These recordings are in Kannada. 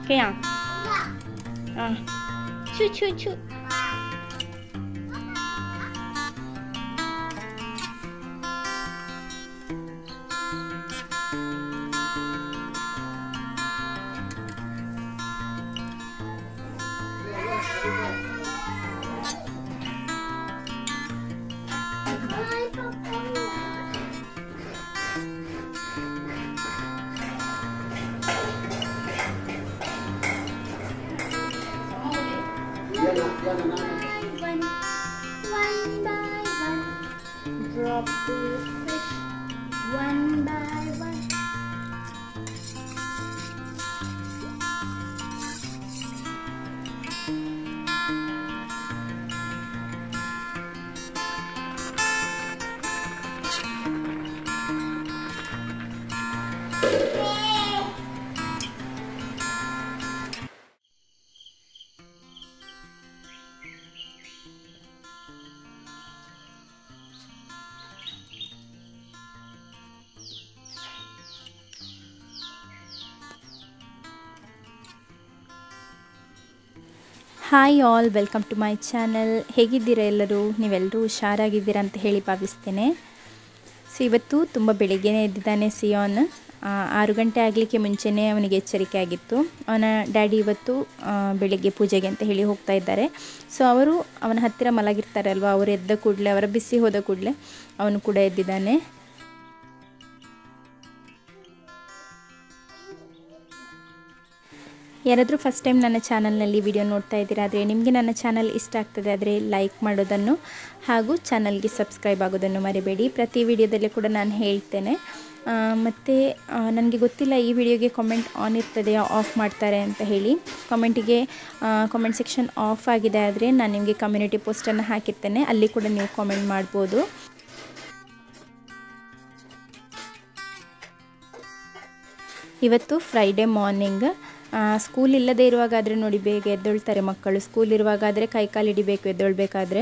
Kaya? Ah. Choo choo choo. One, one by one, drop the fish. One by one. Hi all welcome to my channel ಹೇಗಿದ್ದೀರಾ ಎಲ್ಲರೂ ನೀವೆಲ್ಲರೂ ಹುಷಾರಾಗಿದ್ದೀರಾ ಅಂತ ಹೇಳಿ ಭಾವಿಸ್ತೇನೆ ಸೊ ಇವತ್ತು ತುಂಬ ಬೆಳಿಗ್ಗೆನೇ ಎದ್ದಿದ್ದಾನೆ ಸಿಯಾನ್ ಆ, ಆರು ಗಂಟೆ ಆಗಲಿಕ್ಕೆ ಮುಂಚೆನೇ ಅವನಿಗೆ ಎಚ್ಚರಿಕೆ ಆಗಿತ್ತು ಅವನ ಡ್ಯಾಡಿ ಇವತ್ತು ಆ, ಬೆಳಿಗ್ಗೆ ಪೂಜೆಗೆ ಅಂತ ಹೇಳಿ ಹೋಗ್ತಾ ಇದ್ದಾರೆ ಸೊ ಅವರು ಅವನ ಹತ್ತಿರ ಮಲಗಿರ್ತಾರಲ್ವ ಅವರು ಎದ್ದ ಕೂಡಲೇ ಅವರ ಬಿಸಿ ಹೋದ ಕೂಡಲೇ ಅವನು ಕೂಡ ಎದ್ದಿದ್ದಾನೆ ಯಾರಾದರೂ ಫಸ್ಟ್ ಟೈಮ್ ನನ್ನ ಚಾನಲ್ನಲ್ಲಿ ವಿಡಿಯೋ ನೋಡ್ತಾ ಇದ್ದೀರಾ ಆದರೆ ನಿಮಗೆ ನನ್ನ ಚಾನಲ್ ಇಷ್ಟ ಆಗ್ತದೆ ಆದರೆ ಲೈಕ್ ಮಾಡೋದನ್ನು ಹಾಗೂ ಚಾನಲ್ಗೆ ಸಬ್ಸ್ಕ್ರೈಬ್ ಆಗೋದನ್ನು ಮರಿಬೇಡಿ ಪ್ರತಿ ವಿಡಿಯೋದಲ್ಲೂ ಕೂಡ ನಾನು ಹೇಳ್ತೇನೆ ಮತ್ತು ನನಗೆ ಗೊತ್ತಿಲ್ಲ ಈ ವಿಡಿಯೋಗೆ ಕಾಮೆಂಟ್ ಆನ್ ಇರ್ತದೆಯಾ ಆಫ್ ಮಾಡ್ತಾರೆ ಅಂತ ಹೇಳಿ ಕಾಮೆಂಟಿಗೆ ಕಾಮೆಂಟ್ ಸೆಕ್ಷನ್ ಆಫ್ ಆಗಿದೆ ಆದರೆ ನಾನು ನಿಮಗೆ ಕಮ್ಯುನಿಟಿ ಪೋಸ್ಟನ್ನು ಹಾಕಿರ್ತೇನೆ ಅಲ್ಲಿ ಕೂಡ ನೀವು ಕಾಮೆಂಟ್ ಮಾಡ್ಬೋದು ಇವತ್ತು ಫ್ರೈಡೇ ಮಾರ್ನಿಂಗ್ ಸ್ಕೂಲ್ ಇಲ್ಲದೆ ಇರುವಾಗಾದರೆ ನೋಡಿ ಬೇಗ ಎದ್ದೇಳ್ತಾರೆ ಮಕ್ಕಳು ಸ್ಕೂಲ್ ಇರುವಾಗಾದರೆ ಕೈಕಾಲು ಹಿಡಿಬೇಕು ಎದ್ದೇಳಬೇಕಾದ್ರೆ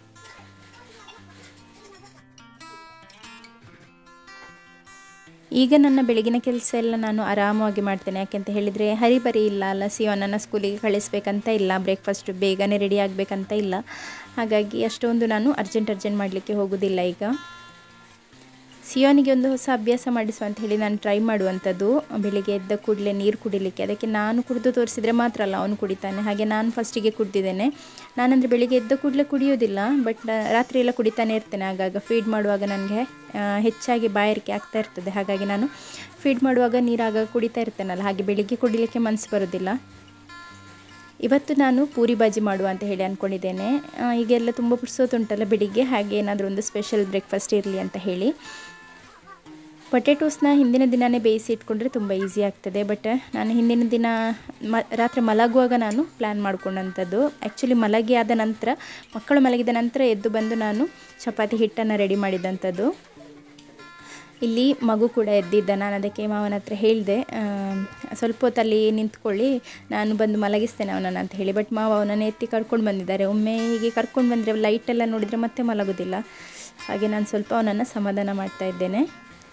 ಈಗ ನನ್ನ ಬೆಳಗಿನ ಕೆಲಸ ಎಲ್ಲ ನಾನು ಆರಾಮವಾಗಿ ಮಾಡ್ತೇನೆ ಯಾಕೆಂತ ಹೇಳಿದರೆ ಹರಿಬರಿ ಇಲ್ಲ ಅಲ್ಲ ಸಿಯೋನನ್ನು ಸ್ಕೂಲಿಗೆ ಕಳಿಸ್ಬೇಕಂತ ಇಲ್ಲ ಬ್ರೇಕ್ಫಾಸ್ಟ್ ಬೇಗನೆ ರೆಡಿ ಆಗಬೇಕಂತ ಇಲ್ಲ ಹಾಗಾಗಿ ಅಷ್ಟೊಂದು ನಾನು ಅರ್ಜೆಂಟ್ ಅರ್ಜೆಂಟ್ ಮಾಡಲಿಕ್ಕೆ ಹೋಗೋದಿಲ್ಲ ಈಗ ಸಿಯೋನಿಗೆ ಒಂದು ಹೊಸ ಅಭ್ಯಾಸ ಮಾಡಿಸುವ ಅಂತ ಹೇಳಿ ನಾನು ಟ್ರೈ ಮಾಡುವಂಥದ್ದು ಬೆಳಿಗ್ಗೆ ಎದ್ದ ಕೂಡಲೇ ನೀರು ಕುಡಿಲಿಕ್ಕೆ ಅದಕ್ಕೆ ನಾನು ಕುಡಿದು ತೋರಿಸಿದರೆ ಮಾತ್ರ ಅಲ್ಲ ಅವನು ಕುಡಿತಾನೆ ಹಾಗೆ ನಾನು ಫಸ್ಟಿಗೆ ಕುಡ್ದಿದ್ದೇನೆ ನಾನಂದರೆ ಬೆಳಿಗ್ಗೆ ಎದ್ದ ಕೂಡಲೇ ಕುಡಿಯೋದಿಲ್ಲ ಬಟ್ ರಾತ್ರಿ ಎಲ್ಲ ಕುಡಿತಾನೆ ಇರ್ತೇನೆ ಆಗಾಗ ಫೀಡ್ ಮಾಡುವಾಗ ನನಗೆ ಹೆಚ್ಚಾಗಿ ಬಾಯಾರಿಕೆ ಆಗ್ತಾ ಇರ್ತದೆ ಹಾಗಾಗಿ ನಾನು ಫೀಡ್ ಮಾಡುವಾಗ ನೀರು ಆಗಾಗ ಕುಡಿತಾ ಇರ್ತೇನಲ್ಲ ಹಾಗೆ ಬೆಳಿಗ್ಗೆ ಕುಡಿಲಿಕ್ಕೆ ಮನಸ್ಸು ಬರೋದಿಲ್ಲ ಇವತ್ತು ನಾನು ಪೂರಿ ಬಾಜಿ ಮಾಡುವ ಅಂತ ಹೇಳಿ ಅಂದ್ಕೊಂಡಿದ್ದೇನೆ ಆ, ಈಗೆಲ್ಲ ತುಂಬ ಪುರ್ಸೋತುಂಟಲ್ಲ ಬೆಳಿಗ್ಗೆ ಹಾಗೆ ಏನಾದರೂ ಒಂದು ಸ್ಪೆಷಲ್ ಬ್ರೇಕ್ಫಾಸ್ಟ್ ಇರಲಿ ಅಂತ ಹೇಳಿ ಪೊಟೆಟೋಸ್ನ ಹಿಂದಿನ ದಿನವೇ ಬೇಯಿಸಿ ಇಟ್ಕೊಂಡ್ರೆ ತುಂಬ ಈಸಿ ಆಗ್ತದೆ ಬಟ್ ನಾನು ಹಿಂದಿನ ದಿನ ಮ ರಾತ್ರಿ ಮಲಗುವಾಗ ನಾನು ಪ್ಲ್ಯಾನ್ ಮಾಡ್ಕೊಂಡಂಥದ್ದು ಆ್ಯಕ್ಚುಲಿ ಮಲಗಿ ಆದ ನಂತರ ಮಕ್ಕಳು ಮಲಗಿದ ನಂತರ ಎದ್ದು ಬಂದು ನಾನು ಚಪಾತಿ ಹಿಟ್ಟನ್ನು ರೆಡಿ ಮಾಡಿದಂಥದ್ದು ಇಲ್ಲಿ ಮಗು ಕೂಡ ಎದ್ದಿದ್ದ ನಾನು ಅದಕ್ಕೆ ಮಾವನ ಹತ್ರ ಹೇಳಿದೆ ಸ್ವಲ್ಪ ಹೊತ್ತಲ್ಲಿ ನಿಂತ್ಕೊಳ್ಳಿ ನಾನು ಬಂದು ಮಲಗಿಸ್ತೇನೆ ಅವನನ್ನು ಅಂತ ಹೇಳಿ ಬಟ್ ಮಾವ ಅವನನ್ನು ಎತ್ತಿ ಕರ್ಕೊಂಡು ಬಂದಿದ್ದಾರೆ ಒಮ್ಮೆ ಹೀಗೆ ಕರ್ಕೊಂಡು ಬಂದರೆ ಲೈಟೆಲ್ಲ ನೋಡಿದರೆ ಮತ್ತೆ ಮಲಗೋದಿಲ್ಲ ಹಾಗೆ ನಾನು ಸ್ವಲ್ಪ ಅವನನ್ನು ಸಮಾಧಾನ ಮಾಡ್ತಾ ಇದ್ದೇನೆ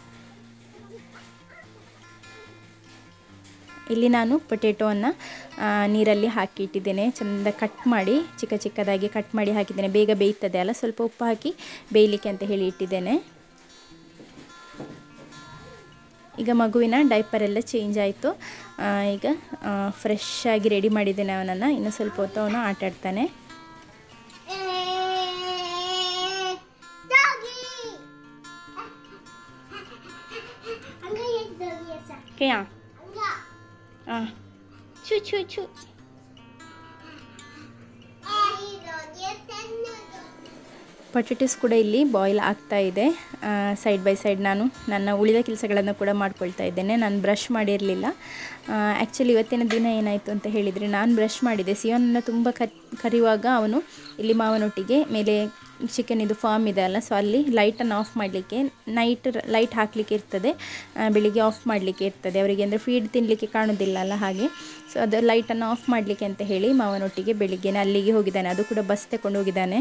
ಇಲ್ಲಿ ನಾನು ಪೊಟೆಟೋವನ್ನು ನೀರಲ್ಲಿ ಹಾಕಿ ಇಟ್ಟಿದ್ದೇನೆ ಚೆಂದ ಕಟ್ ಮಾಡಿ ಚಿಕ್ಕ ಚಿಕ್ಕದಾಗಿ ಕಟ್ ಮಾಡಿ ಹಾಕಿದ್ದೇನೆ ಬೇಗ ಬೇಯ್ತದೆ ಅಲ್ಲ ಸ್ವಲ್ಪ ಉಪ್ಪು ಹಾಕಿ ಬೇಯಲಿಕ್ಕೆ ಅಂತ ಹೇಳಿ ಇಟ್ಟಿದ್ದೇನೆ ಈಗ ಮಗುವಿನ ಡೈಪರ್ ಎಲ್ಲ ಚೇಂಜ್ ಆಯಿತು ಈಗ ಫ್ರೆಶ್ ಆಗಿ ರೆಡಿ ಮಾಡಿದ್ದೇನೆ ಅವನನ್ನು ಇನ್ನು ಸ್ವಲ್ಪ ಹೊತ್ತು ಅವನು ಆಟ ಆಡ್ತಾನೆ Doggy! Angga ya doggy ya sa. Kaya? Angga. Ah. Choo choo choo. Eh, doggy ya tenno. Potatoes ಕೂಡ ಇಲ್ಲಿ ಬಾಯ್ಲ್ ಆಗ್ತಾ ಇದೆ ಸೈಡ್ ಬೈ ಸೈಡ್ ನಾನು ನನ್ನ ಉಳಿದ ಕೆಲಸಗಳನ್ನು ಕೂಡ ಮಾಡ್ಕೊಳ್ತಾ ಇದ್ದೇನೆ ನಾನು ಬ್ರಷ್ ಮಾಡಿರಲಿಲ್ಲ ಆ್ಯಕ್ಚುಲಿ ಇವತ್ತಿನ ದಿನ ಏನಾಯಿತು ಅಂತ ಹೇಳಿದರೆ ನಾನು ಬ್ರಷ್ ಮಾಡಿದೆ ಸಿಯೋನನ್ನು ತುಂಬ ಕರ್ ಕರೆಯುವಾಗ ಅವನು ಇಲ್ಲಿ ಮಾವನೊಟ್ಟಿಗೆ ಮೇಲೆ ಚಿಕನ್ ಇದು ಫಾರ್ಮ್ ಇದೆ ಅಲ್ಲ ಸೊ ಅಲ್ಲಿ ಲೈಟನ್ನು ಆಫ್ ಮಾಡಲಿಕ್ಕೆ ನೈಟ್ ಲೈಟ್ ಹಾಕಲಿಕ್ಕೆ ಇರ್ತದೆ ಆ, ಬೆಳಿಗ್ಗೆ ಆಫ್ ಮಾಡಲಿಕ್ಕೆ ಇರ್ತದೆ ಅವರಿಗೆ ಅಂದರೆ ಫೀಡ್ ತಿನ್ನಲಿಕ್ಕೆ ಕಾಣೋದಿಲ್ಲ ಅಲ್ಲ ಹಾಗೆ ಸೊ ಅದು ಲೈಟನ್ನು ಆಫ್ ಮಾಡಲಿಕ್ಕೆ ಅಂತ ಹೇಳಿ ಮಾವನೊಟ್ಟಿಗೆ ಬೆಳಿಗ್ಗೆನೇ ಅಲ್ಲಿಗೆ ಹೋಗಿದ್ದಾನೆ ಅದು ಕೂಡ ಬಸ್ ತಗೊಂಡು ಹೋಗಿದ್ದಾನೆ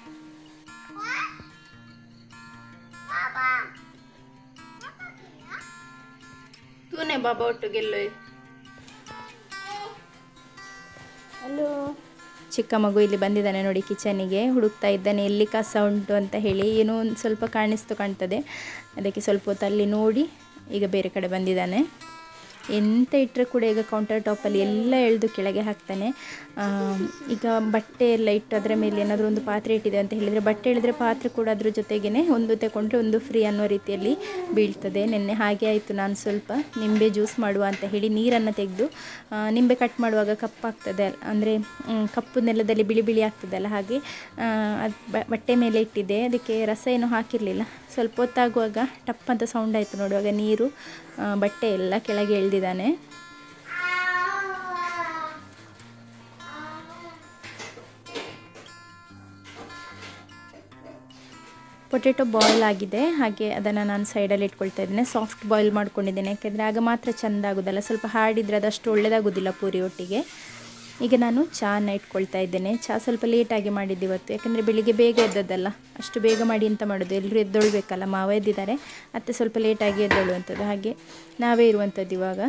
Papa. ತೂನೆ ಬಾಬಾ ಒಟ್ಟು ಗೆಲ್ಲೋಯ್ Eh, ಹಲೋ ಚಿಕ್ಕ ಮಗು ಇಲ್ಲಿ ಬಂದಿದ್ದಾನೆ ನೋಡಿ ಕಿಚನಿಗೆ ಹುಡುಕ್ತಾ ಇದ್ದಾನೆ ಎಲ್ಲಿ ಕಸ ಉಂಟು ಅಂತ ಹೇಳಿ ಏನೋ ಒಂದು ಸ್ವಲ್ಪ ಕಾಣಿಸ್ತು ಕಾಣ್ತದೆ ಅದಕ್ಕೆ ಸ್ವಲ್ಪ ಹೊತ್ತು ಅಲ್ಲಿ ನೋಡಿ ಈಗ ಬೇರೆ ಕಡೆ ಬಂದಿದ್ದಾನೆ ಎಂತ ಇಟ್ಟರೆ ಕೂಡ ಈಗ ಕೌಂಟರ್ ಟಾಪಲ್ಲಿ ಎಲ್ಲ ಎಳೆದು ಕೆಳಗೆ ಹಾಕ್ತಾನೆ ಆ, ಈಗ ಬಟ್ಟೆ ಎಲ್ಲ ಇಟ್ಟು ಅದರ ಮೇಲೆ ಏನಾದರೂ ಒಂದು ಪಾತ್ರೆ ಇಟ್ಟಿದೆ ಅಂತ ಹೇಳಿದರೆ ಬಟ್ಟೆ ಎಳೆದ್ರೆ ಪಾತ್ರೆ ಕೂಡ ಅದ್ರ ಜೊತೆಗೇ ಒಂದು ತಗೊಂಡ್ರೆ ಒಂದು ಫ್ರೀ ಅನ್ನೋ ರೀತಿಯಲ್ಲಿ ಬೀಳ್ತದೆ ನಿನ್ನೆ ಹಾಗೆ ಆಯಿತು ನಾನು ಸ್ವಲ್ಪ ನಿಂಬೆ ಜ್ಯೂಸ್ ಮಾಡುವ ಅಂತ ಹೇಳಿ ನೀರನ್ನು ತೆಗೆದು ನಿಂಬೆ ಕಟ್ ಮಾಡುವಾಗ ಕಪ್ಪಾಗ್ತದೆ ಅಂದರೆ ಕಪ್ಪು ನೆಲದಲ್ಲಿ ಬಿಳಿ ಬಿಳಿ ಆಗ್ತದಲ್ಲ ಹಾಗೆ ಆ, ಅದ್ ಬ- ಬಟ್ಟೆ ಮೇಲೆ ಇಟ್ಟಿದ್ದೆ ಅದಕ್ಕೆ ರಸ ಏನು ಹಾಕಿರಲಿಲ್ಲ ಸ್ವಲ್ಪ ಹೊತ್ತಾಗುವಾಗ ಟಪ್ ಅಂತ ಸೌಂಡ್ ಆಯಿತು ನೋಡುವಾಗ ನೀರು ಆ, ಬಟ್ಟೆ ಎಲ್ಲ ಕೆಳಗೆ ಎಳೆದಿದ್ದಾನೆ ಪೊಟೆಟೊ ಬಾಯ್ಲ್ ಆಗಿದೆ ಹಾಗೆ ಅದನ್ನು ನಾನು ಸೈಡಲ್ಲಿ ಇಟ್ಕೊಳ್ತಾ ಇದ್ದೇನೆ ಸಾಫ್ಟ್ ಬಾಯ್ಲ್ ಮಾಡ್ಕೊಂಡಿದ್ದೇನೆ ಯಾಕೆಂದರೆ ಆಗ ಮಾತ್ರ ಚೆಂದ ಆಗೋದಲ್ಲ ಸ್ವಲ್ಪ ಹಾಡಿದರೆ ಅದಷ್ಟು ಒಳ್ಳೆಯದಾಗೋದಿಲ್ಲ ಪೂರಿ ಒಟ್ಟಿಗೆ ಈಗ ನಾನು ಚಾನ ಇಟ್ಕೊಳ್ತಾ ಇದ್ದೇನೆ ಚಹಾ ಸ್ವಲ್ಪ ಲೇಟಾಗಿ ಮಾಡಿದ್ದು ಇವತ್ತು ಯಾಕಂದರೆ ಬೆಳಿಗ್ಗೆ ಬೇಗ ಎದ್ದದ್ದಲ್ಲ ಅಷ್ಟು ಬೇಗ ಮಾಡಿ ಎಂತ ಮಾಡೋದು ಎಲ್ಲರೂ ಎದ್ದೊಳ್ಬೇಕಲ್ಲ ಮಾವ ಎದ್ದಿದ್ದಾರೆ ಅತ್ತೆ ಸ್ವಲ್ಪ ಲೇಟಾಗಿ ಎದ್ದೊಳ್ಳುವಂಥದ್ದು ಹಾಗೆ ನಾವೇ ಇರುವಂಥದ್ದು ಇವಾಗ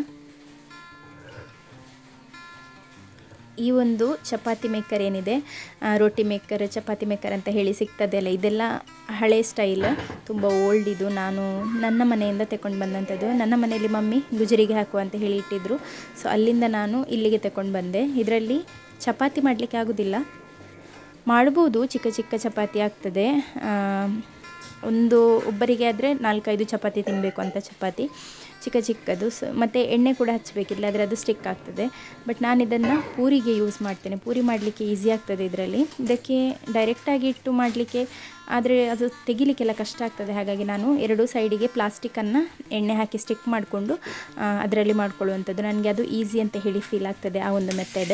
ಈ ಒಂದು ಚಪಾತಿ ಮೇಕರ್ ಏನಿದೆ ಆ, ರೋಟಿ ಮೇಕರ್ ಚಪಾತಿ ಮೇಕರ್ ಅಂತ ಹೇಳಿ ಸಿಗ್ತದೆ ಅಲ್ಲ ಇದೆಲ್ಲ ಹಳೆ ಸ್ಟೈಲ್ ತುಂಬ ಓಲ್ಡ್ ಇದು ನಾನು ನನ್ನ ಮನೆಯಿಂದ ತಗೊಂಡು ಬಂದಂಥದ್ದು ನನ್ನ ಮನೆಯಲ್ಲಿ ಮಮ್ಮಿ ಗುಜರಿಗೆ ಹಾಕುವ ಅಂತ ಹೇಳಿ ಇಟ್ಟಿದ್ರು ಸೊ ಅಲ್ಲಿಂದ ನಾನು ಇಲ್ಲಿಗೆ ತಗೊಂಡು ಬಂದೆ ಇದರಲ್ಲಿ ಚಪಾತಿ ಮಾಡಲಿಕ್ಕೆ ಆಗೋದಿಲ್ಲ ಮಾಡ್ಬೋದು ಚಿಕ್ಕ ಚಿಕ್ಕ ಚಪಾತಿ ಆಗ್ತದೆ ಆ, ಒಂದು ಒಬ್ಬರಿಗೆ ಆದರೆ ನಾಲ್ಕೈದು ಚಪಾತಿ ತಿನ್ನಬೇಕು ಅಂತ ಚಪಾತಿ ಚಿಕ್ಕ ಚಿಕ್ಕದು ಸ ಮತ್ತು ಎಣ್ಣೆ ಕೂಡ ಹಚ್ಚಬೇಕಿಲ್ಲ ಆದರೆ ಅದು ಸ್ಟಿಕ್ ಆಗ್ತದೆ ಬಟ್ ನಾನು ಇದನ್ನು ಪೂರಿಗೆ ಯೂಸ್ ಮಾಡ್ತೇನೆ ಪೂರಿ ಮಾಡಲಿಕ್ಕೆ ಈಸಿ ಆಗ್ತದೆ ಇದರಲ್ಲಿ ಇದಕ್ಕೆ ಡೈರೆಕ್ಟಾಗಿ ಇಟ್ಟು ಮಾಡಲಿಕ್ಕೆ ಆದರೆ ಅದು ತೆಗಿಲಿಕ್ಕೆಲ್ಲ ಕಷ್ಟ ಆಗ್ತದೆ ಹಾಗಾಗಿ ನಾನು ಎರಡು ಸೈಡಿಗೆ ಪ್ಲಾಸ್ಟಿಕ್ಕನ್ನು ಎಣ್ಣೆ ಹಾಕಿ ಸ್ಟಿಕ್ ಮಾಡಿಕೊಂಡು ಅದರಲ್ಲಿ ಮಾಡ್ಕೊಳ್ಳುವಂಥದ್ದು ನನಗೆ ಅದು ಈಸಿ ಅಂತ ಹೇಳಿ ಫೀಲ್ ಆಗ್ತದೆ ಆ ಒಂದು ಮೆಥಡ್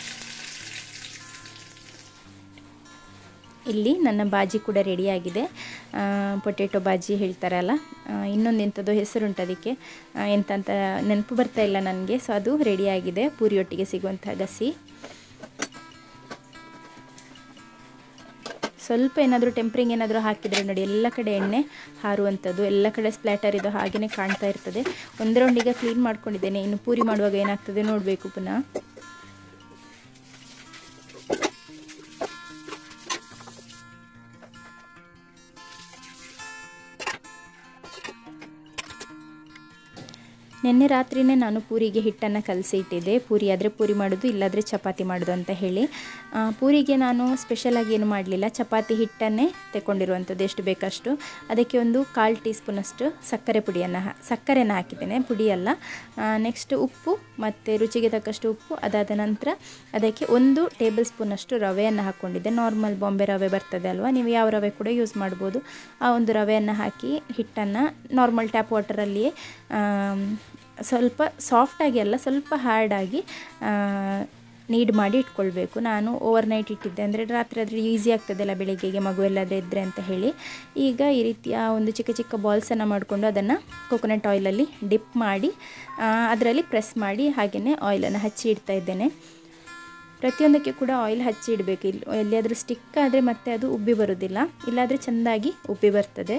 ಇಲ್ಲಿ ನನ್ನ ಬಾಜಿ ಕೂಡ ರೆಡಿಯಾಗಿದೆ ಪೊಟೆಟೊ ಬಾಜಿ ಹೇಳ್ತಾರಲ್ಲ ಆ, ಇನ್ನೊಂದು ಎಂಥದ್ದು ಹೆಸರುಂಟು ಅದಕ್ಕೆ ಆ, ಎಂತ ಅಂತ ನೆನಪು ಬರ್ತಾ ಇಲ್ಲ ನನಗೆ ಸೊ ಅದು ರೆಡಿಯಾಗಿದೆ ಪೂರಿಯೊಟ್ಟಿಗೆ ಸಿಗುವಂಥ ಗಸಿ ಸ್ವಲ್ಪ ಏನಾದರೂ ಟೆಂಪ್ರಿಂಗ್ ಏನಾದರೂ ಹಾಕಿದರೆ ನೋಡಿ ಎಲ್ಲ ಕಡೆ ಎಣ್ಣೆ ಹಾರುವಂಥದ್ದು ಎಲ್ಲ ಕಡೆ ಸ್ಪ್ಲಾಟರ್ ಇದು ಹಾಗೆಯೇ ಕಾಣ್ತಾ ಇರ್ತದೆ ಒಂದು ರೌಂಡ್ ಈಗ ಕ್ಲೀನ್ ಮಾಡ್ಕೊಂಡಿದ್ದೇನೆ ಇನ್ನು ಪೂರಿ ಮಾಡುವಾಗ ಏನಾಗ್ತದೆ ನೋಡಬೇಕು ಪುನಃ ನಿನ್ನೆ ರಾತ್ರಿನೇ ನಾನು ಪೂರಿಗೆ ಹಿಟ್ಟನ್ನು ಕಲಸಿ ಇಟ್ಟಿದ್ದೆ ಪೂರಿ ಆದರೆ ಪೂರಿ ಮಾಡೋದು ಇಲ್ಲಾದರೆ ಚಪಾತಿ ಮಾಡೋದು ಅಂತ ಹೇಳಿ ಆ, ಪೂರಿಗೆ ನಾನು ಸ್ಪೆಷಲಾಗಿ ಏನು ಮಾಡಲಿಲ್ಲ ಚಪಾತಿ ಹಿಟ್ಟನ್ನೇ ತೆಕ್ಕೊಂಡಿರುವಂಥದ್ದು ಎಷ್ಟು ಬೇಕಷ್ಟು ಅದಕ್ಕೆ ಒಂದು ಕಾಲು ಟೀ ಸ್ಪೂನಷ್ಟು ಸಕ್ಕರೆ ಪುಡಿಯನ್ನು ಹಾ ಸಕ್ಕರೆನ ಹಾಕಿದ್ದೇನೆ ಪುಡಿಯಲ್ಲ ನೆಕ್ಸ್ಟ್ ಉಪ್ಪು ಮತ್ತು ರುಚಿಗೆ ತಕ್ಕಷ್ಟು ಉಪ್ಪು ಅದಾದ ನಂತರ ಅದಕ್ಕೆ ಒಂದು ಟೇಬಲ್ ಸ್ಪೂನಷ್ಟು ರವೆಯನ್ನು ಹಾಕ್ಕೊಂಡಿದ್ದೆ ನಾರ್ಮಲ್ ಬಾಂಬೆ ರವೆ ಬರ್ತದೆ ಅಲ್ವಾ ನೀವು ಯಾವ ರವೆ ಕೂಡ ಯೂಸ್ ಮಾಡ್ಬೋದು ಆ ಒಂದು ರವೆಯನ್ನು ಹಾಕಿ ಹಿಟ್ಟನ್ನು ನಾರ್ಮಲ್ ಟ್ಯಾಪ್ ವಾಟರಲ್ಲಿಯೇ ಆಮ್, ಸ್ವಲ್ಪ ಸಾಫ್ಟಾಗಿ ಅಲ್ಲ ಸ್ವಲ್ಪ ಹಾರ್ಡಾಗಿ ನೀಡ್ ಮಾಡಿ ಇಟ್ಕೊಳ್ಬೇಕು ನಾನು ಓವರ್ ನೈಟ್ ಇಟ್ಟಿದ್ದೆ ಅಂದರೆ ರಾತ್ರಿ ಆದರೆ ಈಸಿ ಆಗ್ತದಲ್ಲ ಬೆಳಿಗ್ಗೆಗೆ ಮಗು ಎಲ್ಲಾದರೂ ಇದ್ದರೆ ಅಂತ ಹೇಳಿ ಈಗ ಈ ರೀತಿಯ ಒಂದು ಚಿಕ್ಕ ಚಿಕ್ಕ ಬಾಲ್ಸನ್ನು ಮಾಡಿಕೊಂಡು ಅದನ್ನು ಕೊಕೊನಟ್ ಆಯಿಲಲ್ಲಿ ಡಿಪ್ ಮಾಡಿ ಅದರಲ್ಲಿ ಪ್ರೆಸ್ ಮಾಡಿ ಹಾಗೆಯೇ ಆಯಿಲನ್ನು ಹಚ್ಚಿ ಇಡ್ತಾ ಇದ್ದೇನೆ ಪ್ರತಿಯೊಂದಕ್ಕೆ ಕೂಡ ಆಯಿಲ್ ಹಚ್ಚಿ ಇಡಬೇಕು ಇಲ್ಲಿ ಎಲ್ಲಿಯಾದರೂ ಸ್ಟಿಕ್ ಆದರೆ ಮತ್ತೆ ಅದು ಉಬ್ಬಿ ಬರೋದಿಲ್ಲ ಇಲ್ಲಾದರೆ ಚೆಂದಾಗಿ ಉಬ್ಬಿ ಬರ್ತದೆ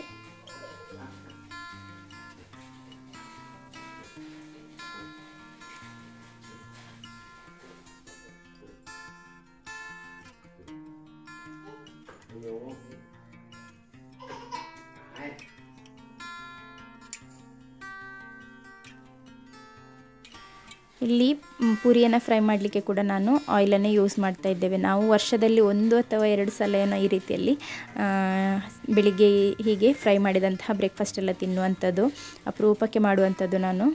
ಇಲ್ಲಿ ಮ್, ಪೂರಿಯನ್ನು ಫ್ರೈ ಮಾಡಲಿಕ್ಕೆ ಕೂಡ ನಾನು ಆಯಿಲನ್ನೇ ಯೂಸ್ ಮಾಡ್ತಾ ಇದ್ದೇವೆ ನಾವು ವರ್ಷದಲ್ಲಿ ಒಂದು ಅಥವಾ ಎರಡು ಸಲ ಏನೋ ಈ ರೀತಿಯಲ್ಲಿ ಆ, ಬೆಳಿಗ್ಗೆ ಹೀಗೆ ಫ್ರೈ ಮಾಡಿದಂತಹ ಬ್ರೇಕ್ಫಾಸ್ಟ್ ಎಲ್ಲ ತಿನ್ನುವಂಥದ್ದು ಅಪರೂಪಕ್ಕೆ ಮಾಡುವಂಥದ್ದು ನಾನು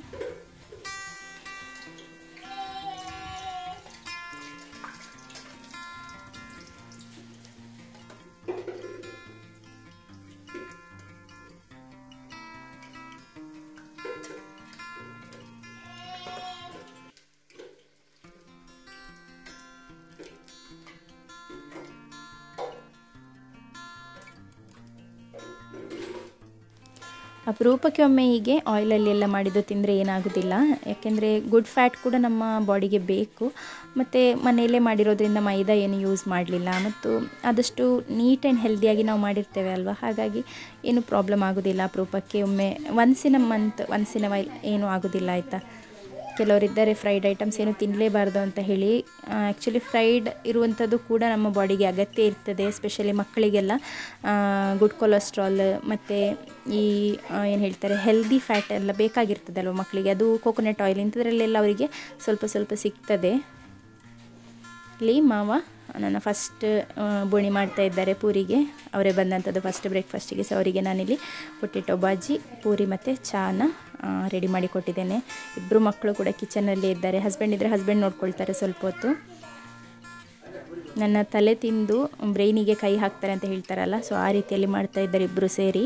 ಅಪರೂಪಕ್ಕೆ ಒಮ್ಮೆ ಹೀಗೆ ಆಯಿಲಲ್ಲಿ ಎಲ್ಲ ಮಾಡಿದ್ದು ತಿಂದರೆ ಏನಾಗೋದಿಲ್ಲ ಯಾಕೆಂದರೆ ಗುಡ್ ಫ್ಯಾಟ್ ಕೂಡ ನಮ್ಮ ಬಾಡಿಗೆ ಬೇಕು ಮತ್ತು ಮನೆಯಲ್ಲೇ ಮಾಡಿರೋದ್ರಿಂದ ಮೈದಾ ಏನು ಯೂಸ್ ಮಾಡಲಿಲ್ಲ ಮತ್ತು ಆದಷ್ಟು ನೀಟ್ ಆ್ಯಂಡ್ ಹೆಲ್ದಿಯಾಗಿ ನಾವು ಮಾಡಿರ್ತೇವೆ ಅಲ್ವಾ ಹಾಗಾಗಿ ಏನು ಪ್ರಾಬ್ಲಮ್ ಆಗೋದಿಲ್ಲ ಅಪರೂಪಕ್ಕೆ ಒಮ್ಮೆ once in a month once in a while ಏನೂ ಆಗೋದಿಲ್ಲ ಆಯಿತಾ ಕೆಲವರಿದ್ದಾರೆ ಫ್ರೈಡ್ ಐಟಮ್ಸ್ ಏನು ತಿನ್ನಲೇಬಾರ್ದು ಅಂತ ಹೇಳಿ ಆ್ಯಕ್ಚುಲಿ ಫ್ರೈಡ್ ಇರುವಂಥದ್ದು ಕೂಡ ನಮ್ಮ ಬಾಡಿಗೆ ಅಗತ್ಯ ಇರ್ತದೆ ಎಸ್ಪೆಷಲಿ ಮಕ್ಕಳಿಗೆಲ್ಲ ಗುಡ್ ಕೊಲೆಸ್ಟ್ರಾಲ್ ಮತ್ತು ಈ ಏನು ಹೇಳ್ತಾರೆ ಹೆಲ್ದಿ ಫ್ಯಾಟ್ ಎಲ್ಲ ಬೇಕಾಗಿರ್ತದಲ್ವ ಮಕ್ಕಳಿಗೆ ಅದು ಕೋಕೋನಟ್ ಆಯಿಲ್ ಇಂಥದ್ರಲ್ಲೆಲ್ಲ ಅವರಿಗೆ ಸ್ವಲ್ಪ ಸ್ವಲ್ಪ ಸಿಗ್ತದೆ ಇಲ್ಲಿ ಮಾವ ನನ್ನ ಫಸ್ಟ್ ಬೋಣಿ ಮಾಡ್ತಾ ಇದ್ದಾರೆ ಪೂರಿಗೆ ಅವರೇ ಬಂದಂಥದ್ದು ಫಸ್ಟ್ ಬ್ರೇಕ್ಫಾಸ್ಟಿಗೆ ಸೊ ಅವರಿಗೆ ನಾನಿಲ್ಲಿ ಪೊಟೆಟೊ ಬಾಜಿ ಪೂರಿ ಮತ್ತು ಚಾನ ರೆಡಿ ಮಾಡಿ ಕೊಟ್ಟಿದ್ದೇನೆ ಇಬ್ಬರು ಮಕ್ಕಳು ಕೂಡ ಕಿಚನಲ್ಲೇ ಇದ್ದಾರೆ ಹಸ್ಬೆಂಡ್ ಇದ್ದರೆ ಹಸ್ಬೆಂಡ್ ನೋಡ್ಕೊಳ್ತಾರೆ ಸ್ವಲ್ಪ ಹೊತ್ತು ನನ್ನ ತಲೆ ತಿಂದು ಬ್ರೈನಿಗೆ ಕೈ ಹಾಕ್ತಾರೆ ಅಂತ ಹೇಳ್ತಾರಲ್ಲ ಸೊ ಆ ರೀತಿಯಲ್ಲಿ ಮಾಡ್ತಾ ಇದ್ದಾರೆ ಇಬ್ಬರು ಸೇರಿ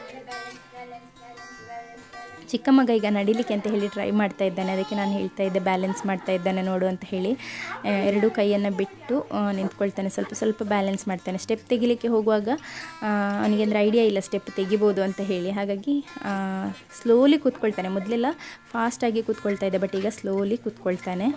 ಚಿಕ್ಕ ಮಗ ಈಗ ನಡಿಲಿಕ್ಕೆ ಅಂತ ಹೇಳಿ ಟ್ರೈ ಮಾಡ್ತಾ ಇದ್ದಾನೆ ಅದಕ್ಕೆ ನಾನು ಹೇಳ್ತಾ ಇದ್ದೆ ಬ್ಯಾಲೆನ್ಸ್ ಮಾಡ್ತಾ ಇದ್ದಾನೆ ನೋಡು ಅಂತ ಹೇಳಿ ಆ, ಎರಡೂ ಕೈಯನ್ನು ಬಿಟ್ಟು ಆ, ನಿಂತ್ಕೊಳ್ತಾನೆ ಸ್ವಲ್ಪ ಸ್ವಲ್ಪ ಬ್ಯಾಲೆನ್ಸ್ ಮಾಡ್ತಾನೆ ಸ್ಟೆಪ್ ತೆಗಿಲಿಕ್ಕೆ ಹೋಗುವಾಗ ಆ, ಅವನಿಗೆ ಅಂದರೆ ಐಡಿಯಾ ಇಲ್ಲ ಸ್ಟೆಪ್ ತೆಗಿಬೋದು ಅಂತ ಹೇಳಿ ಹಾಗಾಗಿ ಸ್ಲೋಲಿ ಕೂತ್ಕೊಳ್ತಾನೆ ಮೊದಲೆಲ್ಲ ಫಾಸ್ಟಾಗಿ ಕೂತ್ಕೊಳ್ತಾ ಇದ್ದೆ ಬಟ್ ಈಗ ಸ್ಲೋಲಿ ಕೂತ್ಕೊಳ್ತಾನೆ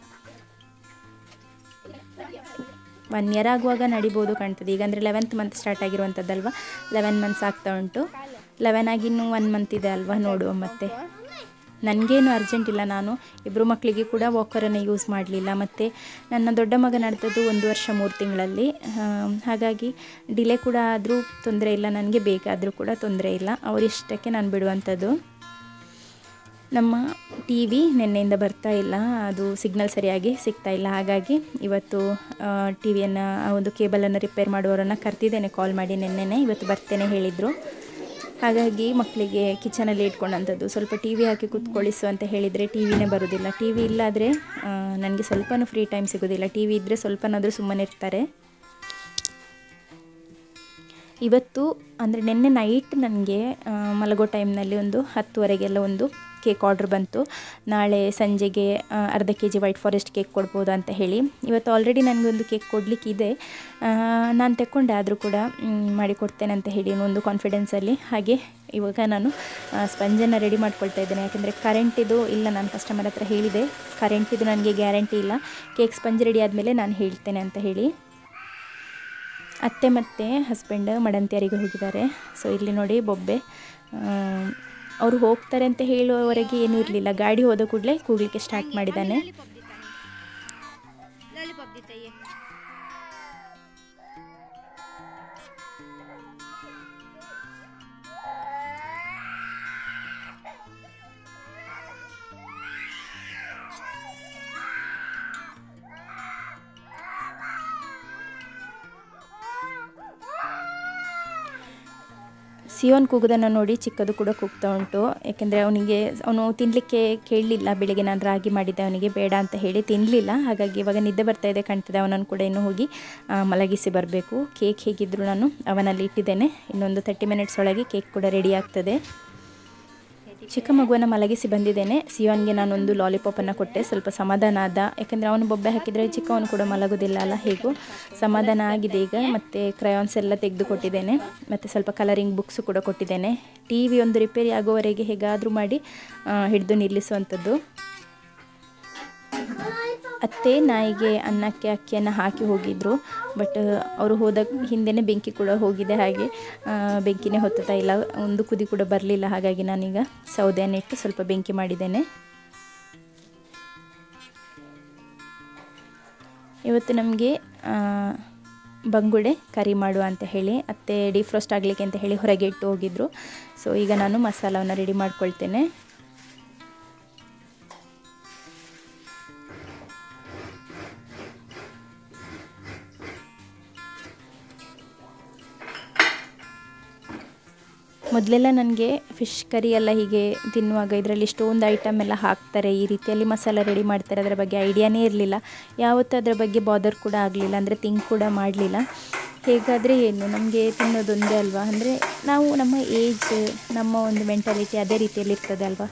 ಒನ್ ಇಯರ್ ಆಗುವಾಗ ನಡಿಬೋದು ಕಾಣ್ತದೆ ಈಗ ಅಂದರೆ ಲೆವೆಂತ್ ಮಂತ್ ಸ್ಟಾರ್ಟ್ ಆಗಿರುವಂಥದ್ದಲ್ವ ಲೆವೆನ್ ಮಂತ್ಸ್ ಆಗ್ತಾ ಉಂಟು ಲೆವೆನ್ ಆಗಿ ಇನ್ನೂ ಒನ್ ಮಂತ್ ಇದೆ ಅಲ್ವಾ ನೋಡುವ ಮತ್ತೆ ನನಗೇನು ಅರ್ಜೆಂಟ್ ಇಲ್ಲ ನಾನು ಇಬ್ಬರು ಮಕ್ಕಳಿಗೆ ಕೂಡ ವಾಕರನ್ನು ಯೂಸ್ ಮಾಡಲಿಲ್ಲ ಮತ್ತು ನನ್ನ ದೊಡ್ಡ ಮಗ ನಡೆದದ್ದು ಒಂದು ವರ್ಷ ಮೂರು ತಿಂಗಳಲ್ಲಿ ಆಮ್, ಹಾಗಾಗಿ ಡಿಲೇ ಕೂಡ ಆದರೂ ತೊಂದರೆ ಇಲ್ಲ ನನಗೆ ಬೇಕಾದರೂ ಕೂಡ ತೊಂದರೆ ಇಲ್ಲ ಅವರಿಷ್ಟಕ್ಕೆ ನಾನು ಬಿಡುವಂಥದ್ದು ನಮ್ಮ ಟಿ ವಿ ನಿನ್ನೆಯಿಂದ ಬರ್ತಾ ಇಲ್ಲ ಅದು ಸಿಗ್ನಲ್ ಸರಿಯಾಗಿ ಸಿಗ್ತಾ ಇಲ್ಲ ಹಾಗಾಗಿ ಇವತ್ತು ಟಿ ವಿಯನ್ನು ಒಂದು ಕೇಬಲನ್ನು ರಿಪೇರ್ ಮಾಡುವವರನ್ನು ಕರೆದಿದ್ದೇನೆ ಕಾಲ್ ಮಾಡಿ ನಿನ್ನೆನೆ ಇವತ್ತು ಬರ್ತೇನೆ ಹೇಳಿದರು ಹಾಗಾಗಿ ಮಕ್ಕಳಿಗೆ ಕಿಚನಲ್ಲಿ ಇಟ್ಕೊಂಡಂಥದ್ದು ಸ್ವಲ್ಪ ಟಿ ವಿ ಹಾಕಿ ಕೂತ್ಕೊಳ್ಳಿಸು ಅಂತ ಹೇಳಿದರೆ ಟಿ ವಿನೇ ಬರೋದಿಲ್ಲ ಟಿ ವಿ ಇಲ್ಲಾದರೆ ನನಗೆ ಸ್ವಲ್ಪನೂ ಫ್ರೀ ಟೈಮ್ ಸಿಗೋದಿಲ್ಲ ಟಿ ವಿ ಇದ್ದರೆ ಸ್ವಲ್ಪನಾದರೂ ಸುಮ್ಮನೆ ಇರ್ತಾರೆ ಇವತ್ತು ಅಂದರೆ ನಿನ್ನೆ ನೈಟ್ ನನಗೆ ಮಲಗೋ ಟೈಮ್ನಲ್ಲಿ ಒಂದು ಹತ್ತುವರೆಗೆಲ್ಲ ಒಂದು ಕೇಕ್ ಆರ್ಡ್ರ್ ಬಂತು ನಾಳೆ ಸಂಜೆಗೆ ಆ, ಅರ್ಧ K G white forest cake ಕೊಡ್ಬೋದು ಅಂತ ಹೇಳಿ ಇವತ್ತು ಆಲ್ರೆಡಿ ನನಗೊಂದು ಕೇಕ್ ಕೊಡಲಿಕ್ಕಿದೆ ನಾನು ತೆಕ್ಕೊಂಡೆ ಆದರೂ ಕೂಡ ಮ್, ಮಾಡಿಕೊಡ್ತೇನೆ ಅಂತ ಹೇಳಿ ಒಂದು ಕಾನ್ಫಿಡೆನ್ಸಲ್ಲಿ ಹಾಗೆ ಇವಾಗ ನಾನು ಸ್ಪಂಜನ್ನು ರೆಡಿ ಮಾಡ್ಕೊಳ್ತಾ ಇದ್ದೇನೆ ಯಾಕೆಂದರೆ ಕರೆಂಟಿದು ಇಲ್ಲ ನಾನು ಕಸ್ಟಮರ್ ಹತ್ರ ಹೇಳಿದೆ ಕರೆಂಟಿದು ನನಗೆ ಗ್ಯಾರಂಟಿ ಇಲ್ಲ ಕೇಕ್ ಸ್ಪಂಜ್ ರೆಡಿ ಆದಮೇಲೆ ನಾನು ಹೇಳ್ತೇನೆ ಅಂತ ಹೇಳಿ ಅತ್ತೆ ಮತ್ತು ಹಸ್ಬೆಂಡ್ ಮಡಂತಿಯರಿಗೆ ಹೋಗಿದ್ದಾರೆ ಸೊ ಇಲ್ಲಿ ನೋಡಿ ಬೊಬ್ಬೆ ಅವರು ಹೋಗ್ತಾರೆ ಅಂತ ಹೇಳುವವರೆಗೆ ಏನೂ ಇರಲಿಲ್ಲ ಗಾಡಿ ಹೋದ ಕೂಡಲೇ ಕೂಗಲಿಕ್ಕೆ ಸ್ಟಾರ್ಟ್ ಮಾಡಿದ್ದಾನೆ लॉलीपॉप दी चाहिए ಸಿಯೋನ್ ಕೂಗೋದನ್ನು ನೋಡಿ ಚಿಕ್ಕದು ಕೂಡ ಕೂಗ್ತಾ ಉಂಟು ಯಾಕೆಂದರೆ ಅವನಿಗೆ ಅವನು ತಿನ್ನಲಿಕ್ಕೆ ಕೇಳಲಿಲ್ಲ ಬೆಳಿಗ್ಗೆ ನಾನು ರಾಗಿ ಮಾಡಿದ್ದೆ ಅವನಿಗೆ ಬೇಡ ಅಂತ ಹೇಳಿ ತಿನ್ನಲಿಲ್ಲ ಹಾಗಾಗಿ ಇವಾಗ ನಿದ್ದೆ ಬರ್ತಾ ಇದೆ ಕಾಣ್ತದೆ ಅವನನ್ನು ಕೂಡ ಇನ್ನು ಹೋಗಿ ಆ, ಮಲಗಿಸಿ ಬರಬೇಕು ಕೇಕ್ ಹೇಗಿದ್ದರೂ ನಾನು ಅವನಲ್ಲಿ ಇಟ್ಟಿದ್ದೇನೆ ಇನ್ನೊಂದು ತರ್ಟಿ ಮಿನಿಟ್ಸ್ ಒಳಗೆ ಕೇಕ್ ಕೂಡ ರೆಡಿ ಆಗ್ತದೆ ಚಿಕ್ಕ ಮಗುವನ್ನು ಮಲಗಿಸಿ ಬಂದಿದ್ದೇನೆ ಸಿಯೋನ್ಗೆ ನಾನೊಂದು ಲಾಲಿಪಾಪನ್ನು ಕೊಟ್ಟೆ ಸ್ವಲ್ಪ ಸಮಾಧಾನ ಆದ ಯಾಕೆಂದರೆ ಅವನು ಬೊಬ್ಬೆ ಹಾಕಿದರೆ ಚಿಕ್ಕವನು ಕೂಡ ಮಲಗೋದಿಲ್ಲ ಅಲ್ಲ ಹೇಗೂ ಸಮಾಧಾನ ಆಗಿದೆ ಈಗ ಮತ್ತು ಕ್ರಯಾನ್ಸ್ ಎಲ್ಲ ತೆಗೆದು ಕೊಟ್ಟಿದ್ದೇನೆ ಮತ್ತು ಸ್ವಲ್ಪ ಕಲರಿಂಗ್ ಬುಕ್ಸು ಕೂಡ ಕೊಟ್ಟಿದ್ದೇನೆ ಟಿ ವಿ ಒಂದು ರಿಪೇರಿ ಆಗೋವರೆಗೆ ಹೇಗಾದರೂ ಮಾಡಿ ಹಿಡಿದು ನಿಲ್ಲಿಸುವಂಥದ್ದು ಅತ್ತೆ ನಾಯಿಗೆ ಅನ್ನಕ್ಕೆ ಅಕ್ಕಿಯನ್ನು ಹಾಕಿ ಹೋಗಿದ್ದರು ಬಟ್ ಅವರು ಹೋದ ಹಿಂದೆನೇ ಬೆಂಕಿ ಕೂಡ ಹೋಗಿದೆ ಹಾಗೆ ಆ, ಬೆಂಕಿನೇ ಹೊತ್ತುತ್ತಾ ಇಲ್ಲ ಒಂದು ಕುದಿ ಕೂಡ ಬರಲಿಲ್ಲ ಹಾಗಾಗಿ ನಾನೀಗ ಸೌದೆಯನ್ನು ಇಟ್ಟು ಸ್ವಲ್ಪ ಬೆಂಕಿ ಮಾಡಿದ್ದೇನೆ ಇವತ್ತು ನಮಗೆ ಬಂಗುಡೆ ಕರಿ ಮಾಡುವ ಅಂತ ಹೇಳಿ ಅತ್ತೆ ಡಿಫ್ರೋಸ್ಟ್ ಆಗಲಿಕ್ಕೆ ಅಂತ ಹೇಳಿ ಹೊರಗೆ ಇಟ್ಟು ಹೋಗಿದ್ರು ಸೊ ಈಗ ನಾನು ಮಸಾಲವನ್ನು ರೆಡಿ ಮಾಡ್ಕೊಳ್ತೇನೆ ಮೊದಲೆಲ್ಲ ನನಗೆ ಫಿಶ್ ಕರಿ ಎಲ್ಲ ಹೀಗೆ ತಿನ್ನುವಾಗ ಇದರಲ್ಲಿ ಇಷ್ಟೊಂದು ಐಟಮ್ ಎಲ್ಲ ಹಾಕ್ತಾರೆ ಈ ರೀತಿಯಲ್ಲಿ ಮಸಾಲ ರೆಡಿ ಮಾಡ್ತಾರೆ ಅದರ ಬಗ್ಗೆ ಐಡಿಯಾನೇ ಇರಲಿಲ್ಲ ಯಾವತ್ತೂ ಅದರ ಬಗ್ಗೆ ಬಾದರ್ ಕೂಡ ಆಗಲಿಲ್ಲ ಅಂದರೆ ಥಿಂಕ್ ಕೂಡ ಮಾಡಲಿಲ್ಲ ಹೇಗಾದರೆ ಏನು ನಮಗೆ ತಿನ್ನೋದೊಂದೇ ಅಲ್ವಾ ಅಂದರೆ ನಾವು ನಮ್ಮ ಏಜ್ ನಮ್ಮ ಒಂದು ಮೆಂಟಾಲಿಟಿ ಅದೇ ರೀತಿಯಲ್ಲಿ ಇರ್ತದೆ ಅಲ್ವಾ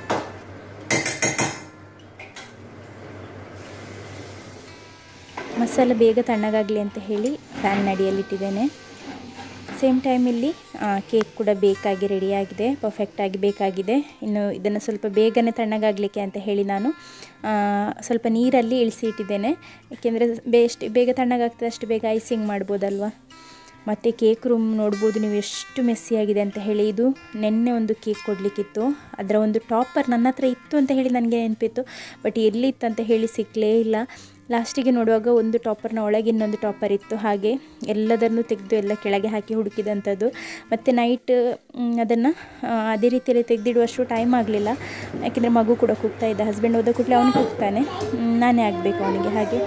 ಮಸಾಲೆ ಬೇಗ ತಣ್ಣಗಾಗಲಿ ಅಂತ ಹೇಳಿ ಫ್ಯಾನ್ ಅಡಿಯಲ್ಲಿಟ್ಟಿದ್ದೇನೆ ಸೇಮ್ ಟೈಮಲ್ಲಿ ಕೇಕ್ ಕೂಡ ಬೇಕಾಗಿ ರೆಡಿಯಾಗಿದೆ ಪರ್ಫೆಕ್ಟಾಗಿ ಬೇಕಾಗಿದೆ ಇನ್ನು ಇದನ್ನು ಸ್ವಲ್ಪ ಬೇಗನೆ ತಣ್ಣಗಾಗಲಿಕ್ಕೆ ಅಂತ ಹೇಳಿ ನಾನು ಆ, ಸ್ವಲ್ಪ ನೀರಲ್ಲಿ ಇಳಿಸಿ ಇಟ್ಟಿದ್ದೇನೆ ಏಕೆಂದರೆ ಬೇಸ್ಟ್ ಬೇಗ ತಣ್ಣಗಾಗ್ತದೆ ಅಷ್ಟು ಬೇಗ ಐಸಿಂಗ್ ಮಾಡ್ಬೋದಲ್ವಾ ಮತ್ತು ಕೇಕ್ ರೂಮ್ ನೋಡ್ಬೋದು ನೀವು ಎಷ್ಟು ಮೆಸ್ಸಿಯಾಗಿದೆ ಅಂತ ಹೇಳಿ ಇದು ನಿನ್ನೆ ಒಂದು ಕೇಕ್ ಕೊಡಲಿಕ್ಕಿತ್ತು ಅದರ ಒಂದು ಟಾಪರ್ ನನ್ನ ಹತ್ರ ಇತ್ತು ಅಂತ ಹೇಳಿ ನನಗೆ ನೆನಪಿತ್ತು ಬಟ್ ಎಲ್ಲಿತ್ತು ಅಂತ ಹೇಳಿ ಸಿಕ್ಕಲೇ ಇಲ್ಲ ಲಾಸ್ಟಿಗೆ ನೋಡುವಾಗ ಒಂದು ಟಾಪರ್ನ ಒಳಗೆ ಇನ್ನೊಂದು ಟಾಪರ್ ಇತ್ತು ಹಾಗೆ ಎಲ್ಲದನ್ನು ತೆಗೆದು ಎಲ್ಲ ಕೆಳಗೆ ಹಾಕಿ ಹುಡುಕಿದಂಥದ್ದು ಮತ್ತು ನೈಟ್ ಅದನ್ನು ಅದೇ ರೀತಿಯಲ್ಲಿ ತೆಗೆದಿಡುವಷ್ಟು ಟೈಮ್ ಆಗಲಿಲ್ಲ ಯಾಕೆಂದರೆ ಮಗು ಕೂಡ ಕೂಗ್ತಾ ಇದ್ದ ಹಸ್ಬೆಂಡ್ ಹೋದ ಕೂಡಲೇ ಅವನು ಕೂಗ್ತಾನೆ ಹ್ಮ್, ನಾನೇ ಆಗಬೇಕು ಅವನಿಗೆ ಹಾಗೆ